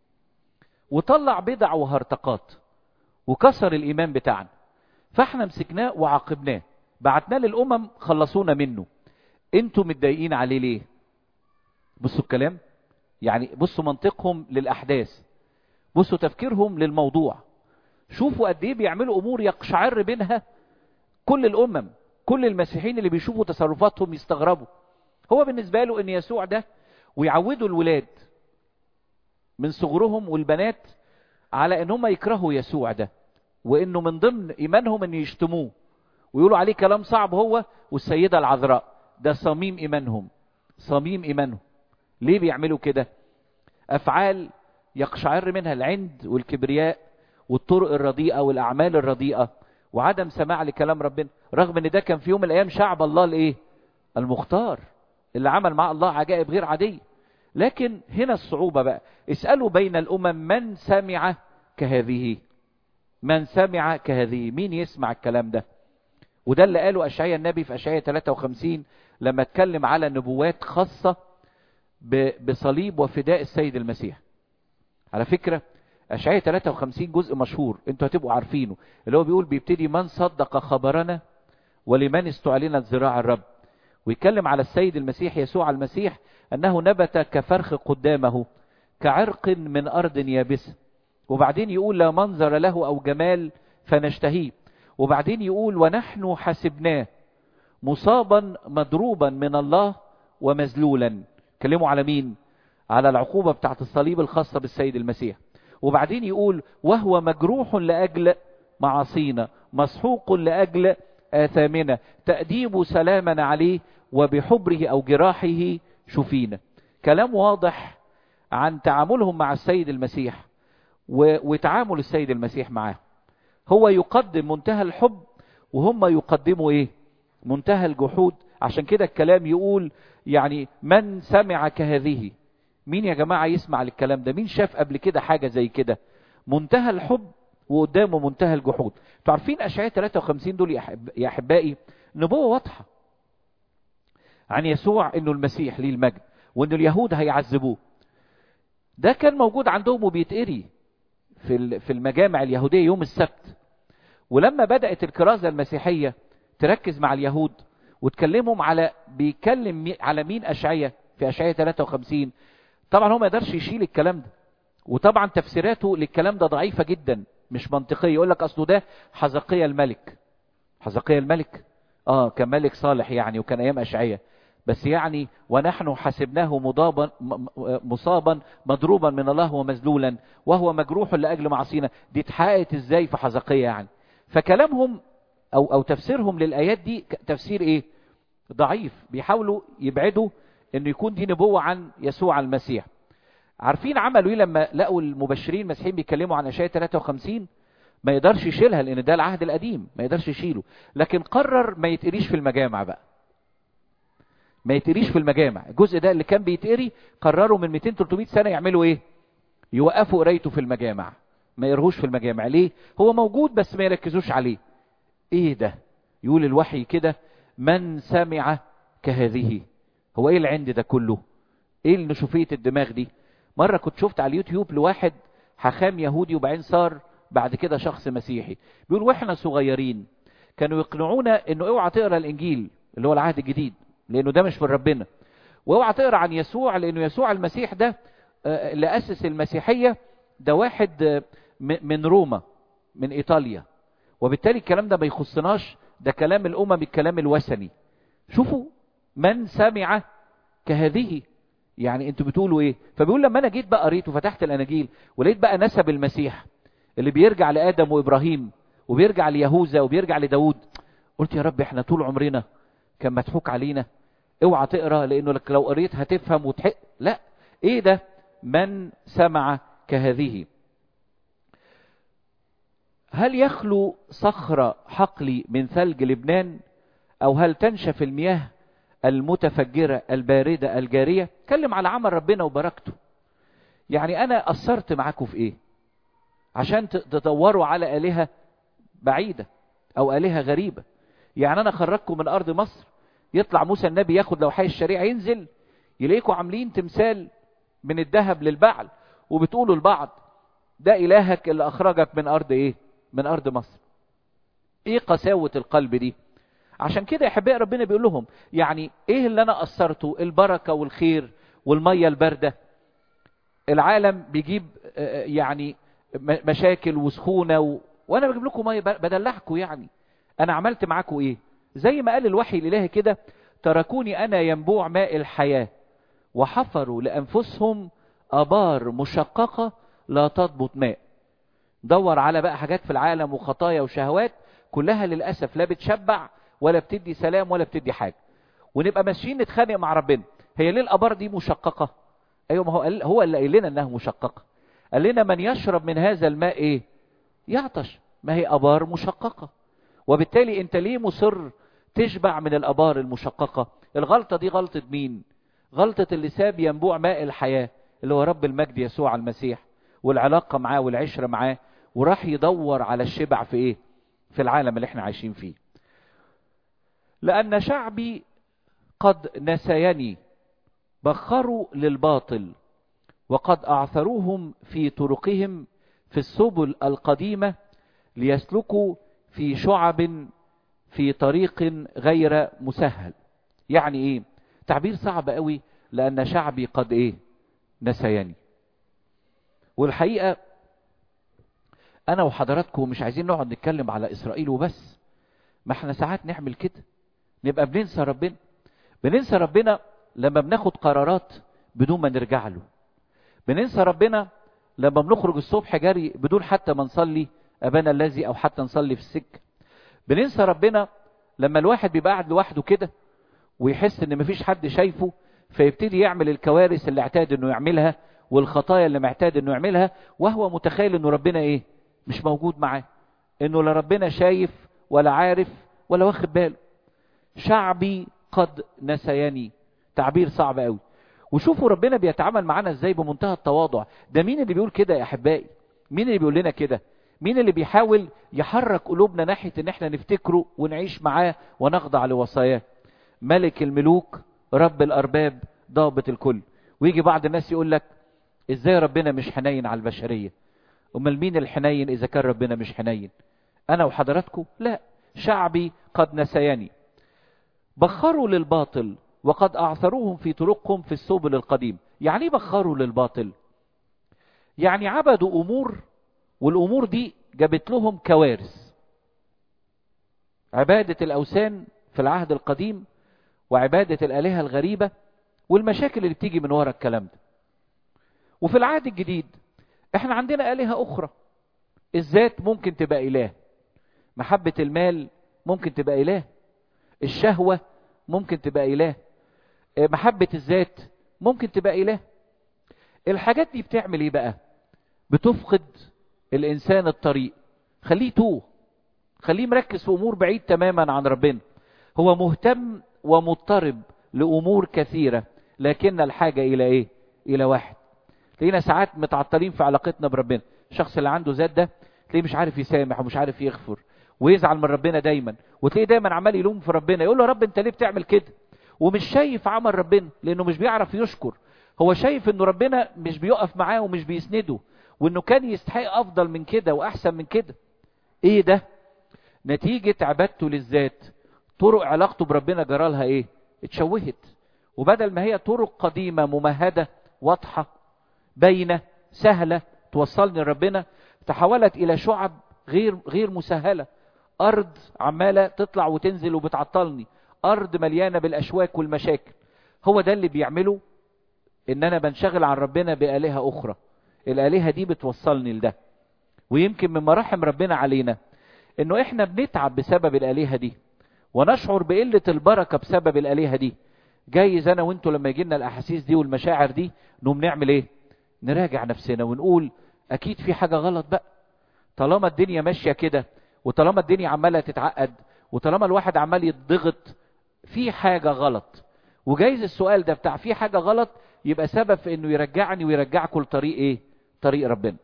وطلع بدع وهرطقات وكسر الايمان بتاعنا فاحنا مسكناه وعاقبناه بعتناه للامم خلصونا منه انتوا متضايقين عليه ليه بصوا الكلام يعني بصوا منطقهم للاحداث بصوا تفكيرهم للموضوع شوفوا قد ايه بيعملوا امور يقشعر منها كل الامم كل المسيحيين اللي بيشوفوا تصرفاتهم يستغربوا هو بالنسبه له ان يسوع ده ويعودوا الولاد من صغرهم والبنات على ان هم يكرهوا يسوع ده وانه من ضمن ايمانهم ان يشتموه ويقولوا عليه كلام صعب هو والسيده العذراء ده صميم ايمانهم صميم ايمانهم ليه بيعملوا كده افعال يقشعر منها العند والكبرياء والطرق الرديئه والاعمال الرديئه وعدم سماع لكلام ربنا رغم ان ده كان في يوم من الايام شعب الله الايه المختار اللي عمل مع الله عجائب غير عاديه لكن هنا الصعوبه بقى اسالوا بين الامم من سمع كهذه من سمع كهذه مين يسمع الكلام ده وده اللي قاله اشعياء النبي في اشعياء 53 لما اتكلم على نبوات خاصه بصليب وفداء السيد المسيح على فكره اشعياء 53 جزء مشهور انتوا هتبقوا عارفينه اللي هو بيقول بيبتدي من صدق خبرنا ولمن استعلنت ذراع الرب ويتكلم على السيد المسيح يسوع المسيح انه نبت كفرخ قدامه كعرق من ارض يابسه وبعدين يقول لا منظر له او جمال فنشتهيه وبعدين يقول ونحن حسبناه مصابا مضروبا من الله ومذلولا كلموا على مين على العقوبه بتاعت الصليب الخاصه بالسيد المسيح وبعدين يقول وهو مجروح لاجل معاصينا مسحوق لاجل آثامنا تأديب سلامنا عليه وبحبره أو جراحه شفينا كلام واضح عن تعاملهم مع السيد المسيح وتعامل السيد المسيح معاه هو يقدم منتهى الحب وهم يقدموا ايه منتهى الجحود عشان كده الكلام يقول يعني من سمع كهذه مين يا جماعة يسمع للكلام ده مين شاف قبل كده حاجة زي كده منتهى الحب وقدامه منتهى الجحود انتوا عارفين اشعياء 53 دول يا احبائي نبوه واضحه عن يسوع انه المسيح ليه المجد وان اليهود هيعذبوه ده كان موجود عندهم وبيتقري في في المجامع اليهوديه يوم السبت ولما بدات الكرازه المسيحيه تركز مع اليهود وتكلمهم على بيكلم على مين اشعياء في اشعياء 53 طبعا هو ما يقدرش يشيل الكلام ده وطبعا تفسيراته للكلام ده ضعيفه جدا مش منطقية يقول لك أصله ده حزقية الملك حزقية الملك آه كان ملك صالح يعني وكان أيام أشعية بس يعني ونحن حسبناه مضابا مصابا مضروبا من الله ومذلولا وهو مجروح لأجل معصينا دي اتحققت ازاي في حزقية يعني فكلامهم أو, أو تفسيرهم للآيات دي تفسير إيه ضعيف بيحاولوا يبعدوا انه يكون دي نبوة عن يسوع المسيح عارفين عملوا ايه لما لقوا المبشرين المسيحيين بيتكلموا عن اشعياء 53 ما يقدرش يشيلها لان ده العهد القديم ما يقدرش يشيله لكن قرر ما يتقريش في المجامع بقى ما يتقريش في المجامع الجزء ده اللي كان بيتقري قرروا من 200 300 سنه يعملوا ايه يوقفوا قرايته في المجامع ما يقرهوش في المجامع ليه هو موجود بس ما يركزوش عليه ايه ده يقول الوحي كده من سمع كهذه هو ايه العند ده كله ايه النشوفية الدماغ دي مرة كنت شفت على اليوتيوب لواحد حخام يهودي وبعدين صار بعد كده شخص مسيحي بيقول واحنا صغيرين كانوا يقنعونا انه اوعى تقرا الانجيل اللي هو العهد الجديد لانه ده مش من ربنا واوعى تقرا عن يسوع لانه يسوع المسيح ده اللي اسس المسيحيه ده واحد من روما من ايطاليا وبالتالي الكلام ده ما يخصناش ده كلام الامم الكلام الوثني شوفوا من سمع كهذه يعني انتوا بتقولوا ايه فبيقول لما انا جيت بقى قريت وفتحت الاناجيل ولقيت بقى نسب المسيح اللي بيرجع لادم وابراهيم وبيرجع ليهوذا وبيرجع لداود قلت يا رب احنا طول عمرنا كان مضحوك علينا اوعى تقرا لانه لك لو قريت هتفهم وتحق لا ايه ده من سمع كهذه هل يخلو صخرة حقلي من ثلج لبنان او هل تنشف المياه المتفجرة الباردة الجارية اتكلم على عمل ربنا وبركته يعني انا قصرت معاكم في ايه عشان تدوروا على آلهة بعيدة او آلهة غريبة يعني انا خرجكم من ارض مصر يطلع موسى النبي ياخد لوحي الشريعة ينزل يلاقيكم عاملين تمثال من الذهب للبعل وبتقولوا لبعض ده الهك اللي اخرجك من ارض ايه من ارض مصر ايه قساوة القلب دي عشان كده يا احبائي ربنا بيقول لهم يعني ايه اللي انا قصرته البركة والخير والمية الباردة العالم بيجيب يعني مشاكل وسخونة و... وانا بجيب لكم مية بدلعكم يعني انا عملت معاكم ايه زي ما قال الوحي الالهي كده تركوني انا ينبوع ماء الحياة وحفروا لانفسهم ابار مشققة لا تضبط ماء دور على بقى حاجات في العالم وخطايا وشهوات كلها للأسف لا بتشبع ولا بتدي سلام ولا بتدي حاجة ونبقى ماشيين نتخانق مع ربنا هي ليه الابار دي مشققة ايوه ما هو قال هو اللي قال لنا انها مشققة قال لنا من يشرب من هذا الماء ايه يعطش ما هي ابار مشققة وبالتالي انت ليه مصر تشبع من الابار المشققة الغلطة دي غلطة مين غلطة اللي ساب ينبوع ماء الحياة اللي هو رب المجد يسوع المسيح والعلاقة معاه والعشرة معاه وراح يدور على الشبع في ايه في العالم اللي احنا عايشين فيه لأن شعبي قد نسيني بخروا للباطل وقد أعثروهم في طرقهم في السبل القديمة ليسلكوا في شعب في طريق غير مسهل يعني ايه تعبير صعب قوي لأن شعبي قد ايه نسيني والحقيقة انا وحضراتكم مش عايزين نقعد نتكلم على اسرائيل وبس ما احنا ساعات نعمل كده نبقى بننسى ربنا بننسى ربنا لما بناخد قرارات بدون ما نرجع له بننسى ربنا لما بنخرج الصبح جري بدون حتى ما نصلي ابانا الذي او حتى نصلي في السكه بننسى ربنا لما الواحد بيبقى قاعد لوحده كده ويحس ان مفيش حد شايفه فيبتدي يعمل الكوارث اللي اعتاد انه يعملها والخطايا اللي معتاد انه يعملها وهو متخيل انه ربنا ايه مش موجود معاه انه لا ربنا شايف ولا عارف ولا واخد باله شعبي قد نسياني تعبير صعب قوي وشوفوا ربنا بيتعامل معانا ازاي بمنتهى التواضع ده مين اللي بيقول كده يا احبائي مين اللي بيقول لنا كده مين اللي بيحاول يحرك قلوبنا ناحية ان احنا نفتكره ونعيش معاه ونخضع لوصاياه ملك الملوك رب الارباب ضابط الكل ويجي بعض الناس يقول لك ازاي ربنا مش حنين على البشرية امال مين الحنين اذا كان ربنا مش حنين انا وحضراتكم لا شعبي قد نسياني بخروا للباطل وقد اعثروهم في طرقهم في السبل القديم يعني بخروا للباطل يعني عبدوا امور والامور دي جابت لهم كوارث عبادة الاوثان في العهد القديم وعبادة الالهة الغريبة والمشاكل اللي بتيجي من ورا الكلام ده وفي العهد الجديد احنا عندنا آلهة أخرى الذات ممكن تبقى إله محبة المال ممكن تبقى إله الشهوة ممكن تبقى إله محبة الذات ممكن تبقى إله الحاجات دي بتعمل إيه بقى بتفقد الإنسان الطريق خليه توه خليه مركز في أمور بعيد تماما عن ربنا هو مهتم ومضطرب لأمور كثيرة لكن الحاجة إلى إيه إلى واحد تلاقينا ساعات متعطلين في علاقتنا بربنا الشخص اللي عنده ذات ده تلاقيه مش عارف يسامح ومش عارف يغفر ويزعل من ربنا دايما وتلاقيه دايما عمال يلوم في ربنا يقول له يا رب انت ليه بتعمل كده ومش شايف عمل ربنا لانه مش بيعرف يشكر هو شايف انه ربنا مش بيقف معاه ومش بيسنده وانه كان يستحق افضل من كده واحسن من كده ايه ده نتيجة عبادته للذات طرق علاقته بربنا جرالها ايه اتشوهت وبدل ما هي طرق قديمة ممهدة واضحة باينة سهلة توصلني لربنا تحولت الى شعب غير غير مسهلة ارض عمالة تطلع وتنزل وبتعطلني ارض مليانة بالاشواك والمشاكل هو ده اللي بيعمله ان انا بنشغل عن ربنا بآلهة اخرى الآلهة دي بتوصلني لده ويمكن من مراحم ربنا علينا انه احنا بنتعب بسبب الآلهة دي ونشعر بقلة البركة بسبب الآلهة دي جايز انا وانتوا لما يجي لنا الاحاسيس دي والمشاعر دي نقوم نعمل ايه نراجع نفسنا ونقول اكيد في حاجة غلط بقى طالما الدنيا ماشية كده وطالما الدنيا عمالة تتعقد وطالما الواحد عمال يتضغط في حاجة غلط وجايز السؤال ده بتاع في حاجة غلط يبقى سبب في انه يرجعني ويرجعكم لطريق ايه طريق ربنا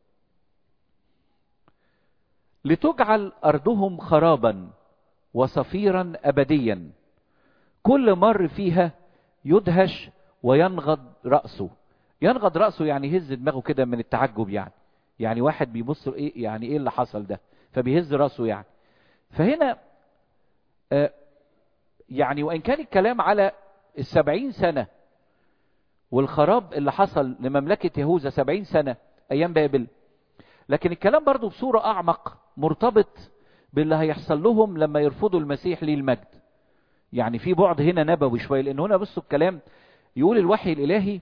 لتجعل ارضهم خرابا وصفيرا ابديا كل مر فيها يدهش وينغض رأسه ينغض رأسه يعني يهز دماغه كده من التعجب يعني يعني واحد بيبص ايه يعني ايه اللي حصل ده فبيهز رأسه يعني فهنا آه يعني وان كان الكلام على السبعين سنة والخراب اللي حصل لمملكة يهوذا سبعين سنة ايام بابل لكن الكلام برضو بصورة اعمق مرتبط باللي هيحصل لهم لما يرفضوا المسيح ليه المجد يعني في بعد هنا نبوي شوية لان هنا بصوا الكلام يقول الوحي الالهي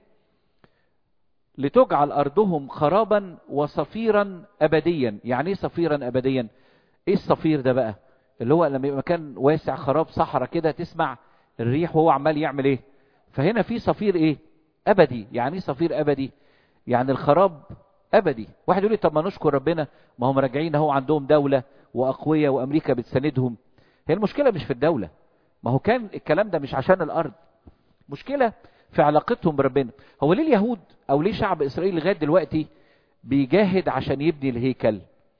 لتجعل ارضهم خرابا وصفيرا ابديا يعني ايه صفيرا ابديا ايه الصفير ده بقى اللي هو لما يبقى مكان واسع خراب صحراء كده تسمع الريح وهو عمال يعمل ايه فهنا في صفير ايه ابدي يعني ايه صفير ابدي يعني الخراب ابدي واحد يقول لي طب ما نشكر ربنا ما هم راجعين اهو عندهم دولة واقوياء وامريكا بتساندهم هي المشكلة مش في الدولة ما هو كان الكلام ده مش عشان الارض مشكلة في علاقتهم بربنا هو ليه اليهود او ليه شعب اسرائيل لغاية دلوقتي بيجاهد عشان يبني الهيكل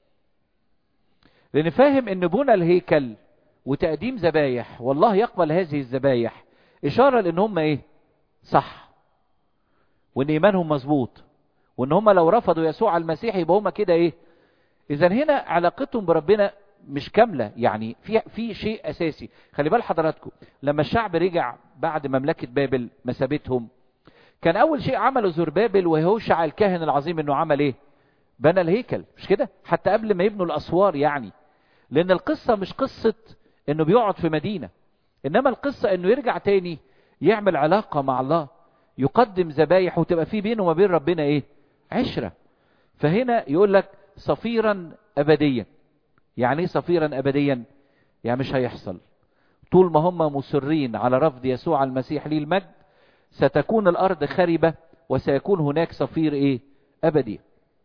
لان فاهم ان بنى الهيكل وتقديم ذبايح والله يقبل هذه الذبايح اشارة لان هم ايه صح وان ايمانهم مظبوط وان هم لو رفضوا يسوع المسيح يبقى هم كده ايه اذا هنا علاقتهم بربنا مش كاملة يعني في في شيء اساسي خلي بال حضراتكم لما الشعب رجع بعد مملكة بابل ما سابتهم كان اول شيء عمله زربابل وهوشع الكاهن العظيم انه عمل ايه بنى الهيكل مش كده حتى قبل ما يبنوا الاسوار يعني لان القصة مش قصة انه بيقعد في مدينة انما القصة انه يرجع تاني يعمل علاقة مع الله يقدم ذبايح وتبقى في بينه وما بين ربنا ايه عشرة فهنا يقول لك صفيرا ابديا يعني ايه صفيرا ابديا يعني مش هيحصل طول ما هم مصرين على رفض يسوع المسيح ليه المجد ستكون الارض خربة وسيكون هناك صفير ايه ابدي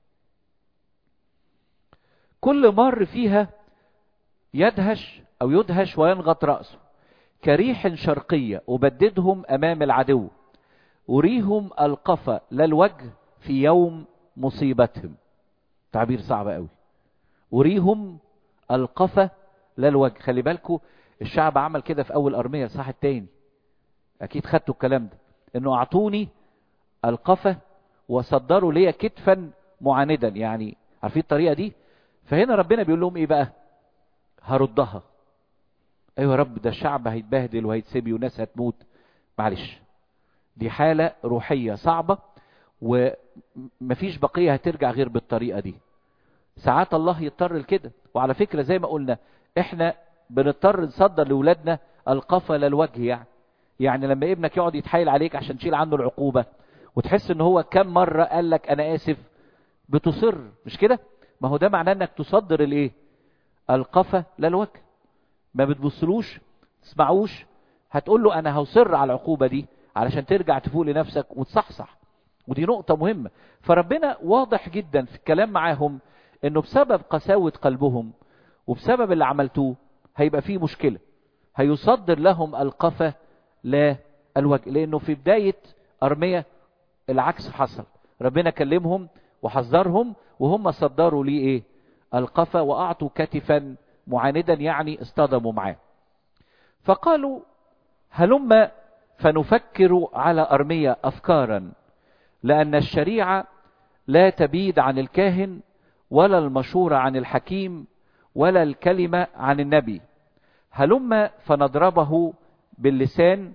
كل مر فيها يدهش او يدهش وينغط رأسه كريح شرقية أبددهم أمام العدو أريهم القفا لا الوجه في يوم مصيبتهم تعبير صعب قوي أريهم القفا لا الوجه خلي بالكوا الشعب عمل كده في أول أرمية صح التاني أكيد خدتوا الكلام ده إنه أعطوني القفا وصدروا لي كتفا معاندا يعني عارفين الطريقة دي فهنا ربنا بيقول لهم إيه بقى هردها ايوه يا رب ده الشعب هيتبهدل وهيتسبي وناس هتموت معلش دي حالة روحية صعبة ومفيش بقية هترجع غير بالطريقة دي ساعات الله يضطر لكده وعلى فكرة زي ما قلنا احنا بنضطر نصدر لولادنا القفا للوجه يعني يعني لما ابنك يقعد يتحايل عليك عشان تشيل عنه العقوبة وتحس ان هو كم مرة قال لك انا اسف بتصر مش كده ما هو ده معناه انك تصدر الايه القفا للوجه ما بتبصلوش تسمعوش هتقول له انا هصر على العقوبة دي علشان ترجع تفوق لنفسك وتصحصح ودي نقطة مهمة فربنا واضح جدا في الكلام معاهم انه بسبب قساوة قلبهم وبسبب اللي عملتوه هيبقى فيه مشكلة هيصدر لهم القفا لا الوجه لانه في بداية ارمية العكس حصل ربنا كلمهم وحذرهم وهم صدروا ليه ايه القفا واعطوا كتفا معاندا يعني اصطدموا معاه فقالوا هلم فنفكر على ارمية افكارا لان الشريعة لا تبيد عن الكاهن ولا المشورة عن الحكيم ولا الكلمة عن النبي هلم فنضربه باللسان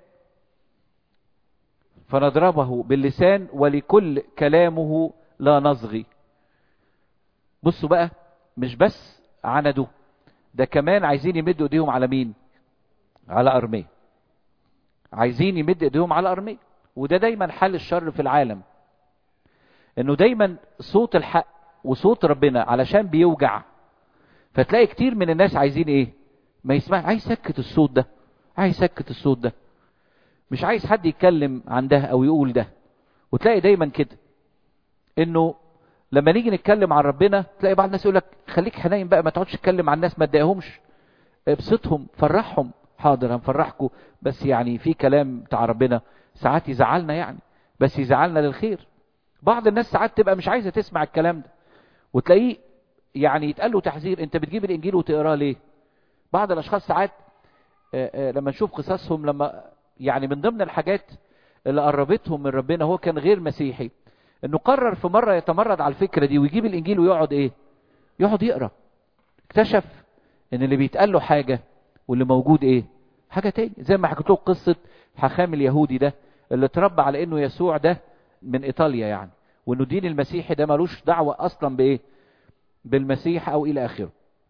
فنضربه باللسان ولكل كلامه لا نصغي بصوا بقى مش بس عندوا ده كمان عايزين يمدوا ايديهم على مين على ارميه عايزين يمد ايديهم على ارميه وده دايما حل الشر في العالم انه دايما صوت الحق وصوت ربنا علشان بيوجع فتلاقي كتير من الناس عايزين ايه ما يسمع عايز سكت الصوت ده عايز سكت الصوت ده مش عايز حد يتكلم عن ده او يقول ده وتلاقي دايما كده انه لما نيجي نتكلم عن ربنا تلاقي بعض الناس يقول لك خليك حنين بقى ما تقعدش تتكلم عن الناس ما تضايقهمش ابسطهم فرحهم حاضر هنفرحكم بس يعني في كلام بتاع ربنا ساعات يزعلنا يعني بس يزعلنا للخير بعض الناس ساعات تبقى مش عايزه تسمع الكلام ده وتلاقيه يعني يتقال له تحذير انت بتجيب الانجيل وتقراه ليه بعض الاشخاص ساعات لما نشوف قصصهم لما يعني من ضمن الحاجات اللي قربتهم من ربنا هو كان غير مسيحي انه قرر في مره يتمرد على الفكره دي ويجيب الانجيل ويقعد ايه يقعد يقرا اكتشف ان اللي بيتقال له حاجه واللي موجود ايه حاجه تاني زي ما حكيت لكم قصه حخام اليهودي ده اللي اتربى على انه يسوع ده من ايطاليا يعني وانه الدين المسيحي ده ملوش دعوه اصلا بايه بالمسيح او الى اخره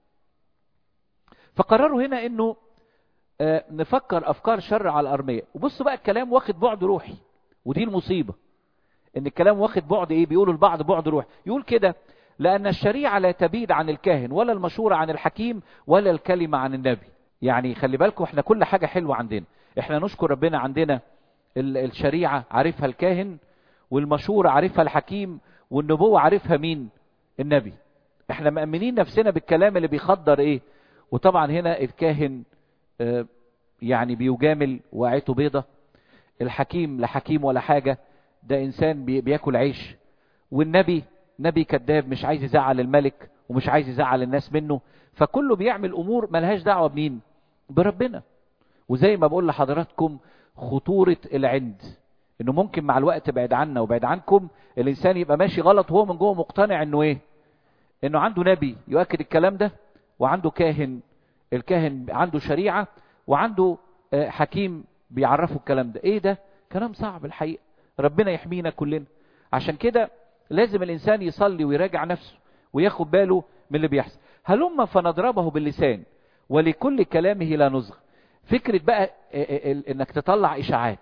فقرروا هنا انه آه نفكر افكار شر على الارميه وبصوا بقى الكلام واخد بعد روحي ودي المصيبه ان الكلام واخد بعد ايه بيقولوا البعض بعد روحي يقول كده لان الشريعه لا تبيد عن الكاهن ولا المشوره عن الحكيم ولا الكلمه عن النبي يعني خلي بالكم احنا كل حاجه حلوه عندنا احنا نشكر ربنا عندنا الشريعه عارفها الكاهن والمشوره عارفها الحكيم والنبوه عارفها مين النبي احنا مأمنين نفسنا بالكلام اللي بيخدر ايه وطبعا هنا الكاهن اه يعني بيجامل وقعته بيضة الحكيم لا حكيم ولا حاجة ده انسان بي بياكل عيش والنبي نبي كذاب مش عايز يزعل الملك ومش عايز يزعل الناس منه فكله بيعمل امور ملهاش دعوة بمين بربنا وزي ما بقول لحضراتكم خطورة العند انه ممكن مع الوقت بعد عنا وبعد عنكم الانسان يبقى ماشي غلط وهو من جوه مقتنع انه ايه انه عنده نبي يؤكد الكلام ده وعنده كاهن الكاهن عنده شريعة وعنده حكيم بيعرفوا الكلام ده ايه ده كلام صعب الحقيقة ربنا يحمينا كلنا عشان كده لازم الانسان يصلي ويراجع نفسه وياخد باله من اللي بيحصل هلما فنضربه باللسان ولكل كلامه لا نزغ فكرة بقى انك تطلع اشاعات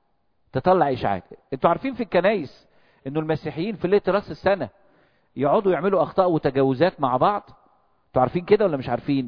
تطلع اشاعات انتوا عارفين في الكنايس انه المسيحيين في ليله راس السنه يقعدوا يعملوا اخطاء وتجاوزات مع بعض انتوا عارفين كده ولا مش عارفين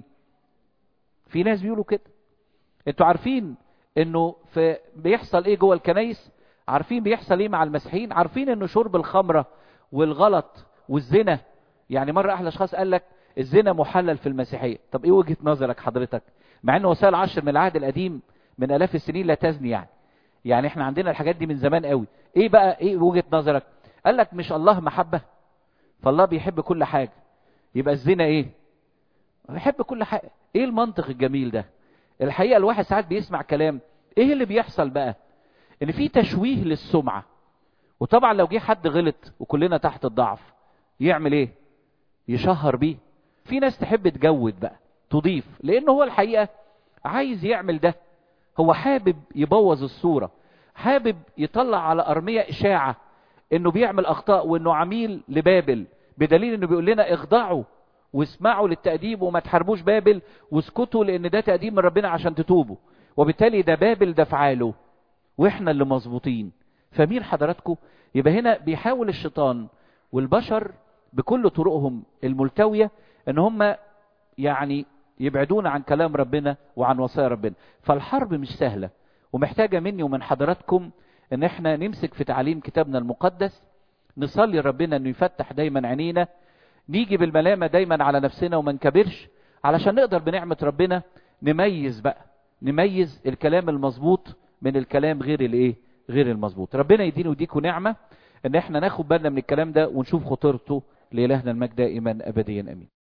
في ناس بيقولوا كده انتوا عارفين انه في بيحصل ايه جوه الكنايس عارفين بيحصل ايه مع المسيحيين عارفين انه شرب الخمره والغلط والزنا يعني مره احلى اشخاص قال لك الزنا محلل في المسيحيه طب ايه وجهه نظرك حضرتك مع ان وسائل عشر من العهد القديم من الاف السنين لا تزني يعني يعني احنا عندنا الحاجات دي من زمان قوي ايه بقى ايه وجهه نظرك قال لك مش الله محبه فالله بيحب كل حاجه يبقى الزنا ايه بيحب كل حاجه ايه المنطق الجميل ده الحقيقه الواحد ساعات بيسمع كلام ايه اللي بيحصل بقى ان في تشويه للسمعه وطبعا لو جه حد غلط وكلنا تحت الضعف يعمل ايه يشهر بيه في ناس تحب تجود بقى تضيف لان هو الحقيقه عايز يعمل ده هو حابب يبوظ الصوره حابب يطلع على ارميه اشاعه انه بيعمل اخطاء وانه عميل لبابل بدليل انه بيقول لنا اخضعوا واسمعوا للتأديب وما تحاربوش بابل واسكتوا لان ده تأديب من ربنا عشان تتوبوا وبالتالي ده بابل ده فعاله واحنا اللي مظبوطين فمين حضراتكم يبقى هنا بيحاول الشيطان والبشر بكل طرقهم الملتوية ان هم يعني يبعدون عن كلام ربنا وعن وصايا ربنا فالحرب مش سهلة ومحتاجة مني ومن حضراتكم ان احنا نمسك في تعليم كتابنا المقدس نصلي ربنا انه يفتح دايما عينينا نيجي بالملامة دايما على نفسنا وما نكبرش علشان نقدر بنعمة ربنا نميز بقى نميز الكلام المظبوط من الكلام غير الايه غير المظبوط ربنا يديني ويديكوا نعمة ان احنا ناخد بالنا من الكلام ده ونشوف خطورته لإلهنا المجد دائما ابديا امين